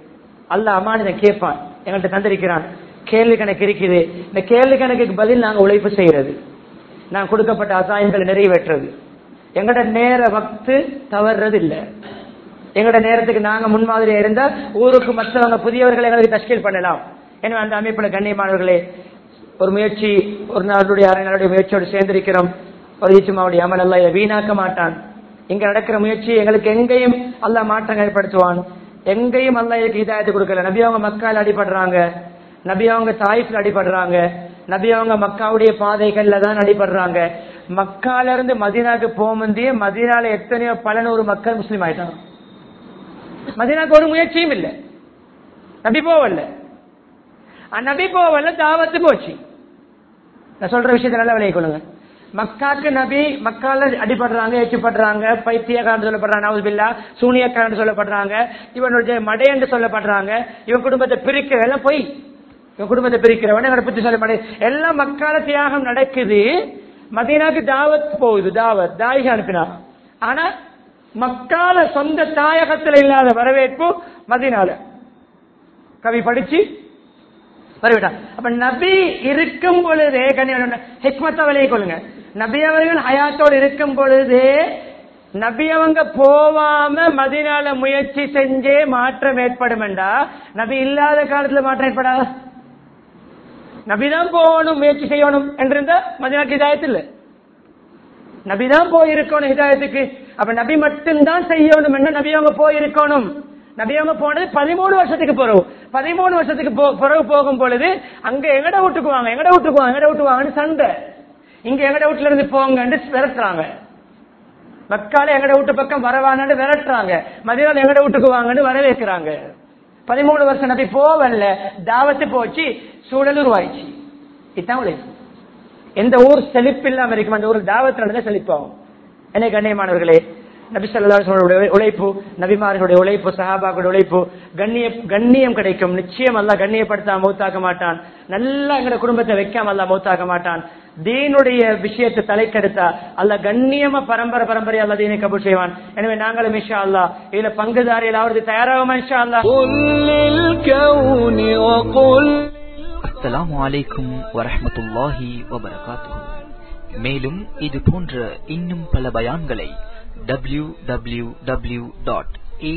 A: அல்லாஹ் அமானிதம் கேட்பான் எங்கள்கிட்ட தந்திருக்கிறான் கேள்வி கணக்கு இருக்குது இந்த கேள்வி கணக்குக்கு பதில் நாங்க உழைப்பு செய்யறது நான் கொடுக்கப்பட்ட அசாயங்களை நிறைவேற்றுறது எங்கட நேர வக்து தவறுறது இல்ல எங்கட நேரத்துக்கு நாங்க முன்மாதிரியா இருந்தா ஊருக்கு மற்றவங்க புதியவர்களை எங்களுக்கு தஷ்கீல் பண்ணலாம் எனவே அந்த அமைப்புல கண்ணியமானவர்களே ஒரு முயற்சி ஒரு நாளுடைய அரை நாளுடைய முயற்சியோடு சேர்ந்திருக்கிறோம் ஒரு ஈச்சுமாவுடைய அமல் அல்ல இதை வீணாக்க மாட்டான் இங்க நடக்கிற முயற்சி எங்களுக்கு எங்கேயும் அல்லாஹ் மாற்றம் ஏற்படுத்துவான் எங்கேயும் அல்லாஹ் இதுக்கு இதாயத்தை கொடுக்கல நபி அவங்க மக்கால் அடிபடுறாங்க நபி அவங்க தாயிஃப்ல அடிபடுறாங்க நபி அவங்க மக்காவுடைய பாதைகள்ல தான் அடிபடுறாங்க மக்கால இருந்து மதீனாக்கு போகும்போதே மதீனால எத்தனையோ பல நூறு மக்கள் முஸ்லீம் ஆயிட்டாங்க மதீனாக்கு ஒரு முயற்சியும் இல்லை நபி போவல்ல நபி போவல்ல தாவத்து போச்சு நான் சொல்ற விஷயத்தை நல்லா விளைய கொள்ளுங்க மக்காக்கு நபி மக்கால அடிபடுறாங்க ஏற்றுப்படுறாங்க பைத்தியக்காரன் சொல்லப்படுறாங்க நவுதுபில்லா சூனியக்காரன் சொல்லப்படுறாங்க இவனுடைய மடை என்று சொல்லப்படுறாங்க இவன் குடும்பத்தை பிரிக்கிற எல்லாம் போய் இவன் குடும்பத்தை பிரிக்கிறவன் இவனை பத்தி சொல்ல மடை எல்லாம் மக்கால தியாகம் நடக்குது மதீனாக்கு தாவத் போகுது தாவத் தாயிக அனுப்பினா ஆனா மக்கால சொந்த தாயகத்துல இல்லாத வரவேற்பு மதீனால கவி படிச்சு வரவிட்டான் அப்ப நபி இருக்கும் பொழுதே கண்ணியான ஹெக்மத்தை விலையை கொள்ளுங்க நபி அவர்கள் ஹயாத்தோடு இருக்கும் பொழுதே நபி அவங்க போவாம மதினால முயற்சி செஞ்சே மாற்றம் ஏற்படும் என்றா நபி இல்லாத காலத்துல மாற்றம் ஏற்படாதா நபிதான் போகணும் முயற்சி செய்யணும் என்றிருந்தா மதினாக்கு இதாயத்து இல்ல நபிதான் போயிருக்கணும் ஹிதாயத்துக்கு அப்ப நபி மட்டும்தான் செய்யணும் என்ன நபி அவங்க போயிருக்கணும் நபி அவங்க போனது பதிமூணு வருஷத்துக்கு பிறகு பதிமூணு வருஷத்துக்கு போ- பிறகு போகும் பொழுது அங்க எங்கட வீட்டுக்கு வாங்க எங்கட வீட்டுக்கு வாங்க எங்கட வீட்டுக்கு வாங்கன்னு சண்டை இங்க எங்கட வீட்டுல இருந்து போங்கன்னு விரட்டுறாங்க மக்கால எங்கட வீட்டு பக்கம் வரவானு விரட்டுறாங்க மதியம் எங்கட வீட்டுக்கு வாங்கன்னு வரவேற்கிறாங்க பதிமூணு வருஷம் நபி போவல்ல தாவத்து போச்சு சூழல் உருவாயிச்சு இதுதான் உழைப்பு எந்த ஊர் செழிப்பு இல்லாம இருக்கும் அந்த ஊர் தாவத்து நடந்த செழிப்பாகும் என்ன கண்ணியமானவர்களே நபி சல்லாஹுடைய உழைப்பு நபிமார்களுடைய உழைப்பு சஹாபாக்களுடைய உழைப்பு கண்ணிய கண்ணியம் கிடைக்கும் நிச்சயம் அல்ல கண்ணியப்படுத்தாம மௌத்தாக்க மாட்டான் நல்லா எங்க குடும்பத்தை வைக்காம அல்ல மௌத்தாக்க மாட்டான் தீனுடைய விஷயத்தை தலைக்கெடுத்தா அல்ல கண்ணியமா பரம்பரை பரம்பரை அல்ல தீனை கபூல் செய்வான் எனவே நாங்களும் இன்ஷா அல்லா இதுல பங்குதாரியில் ஆவது தயாராகுமா இன்ஷா அல்லா
B: قل للكون وقل
C: அஸ்ஸலாமு அலைக்கும் வரஹ்மத்துல்லாஹி வபரகாத்துஹு மேலும் இது போன்ற இன்னும் பல பயான்களை W W W dot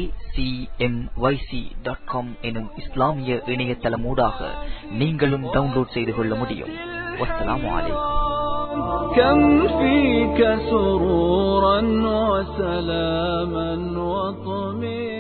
C: dot com எனும் இஸ்லாமிய இணையதளமூடாக நீங்களும் டவுன்லோட் செய்து கொள்ள முடியும் வஸ்ஸலாமு அலைக்கும்
B: كم فيك سرورا وسلاما وطمئنا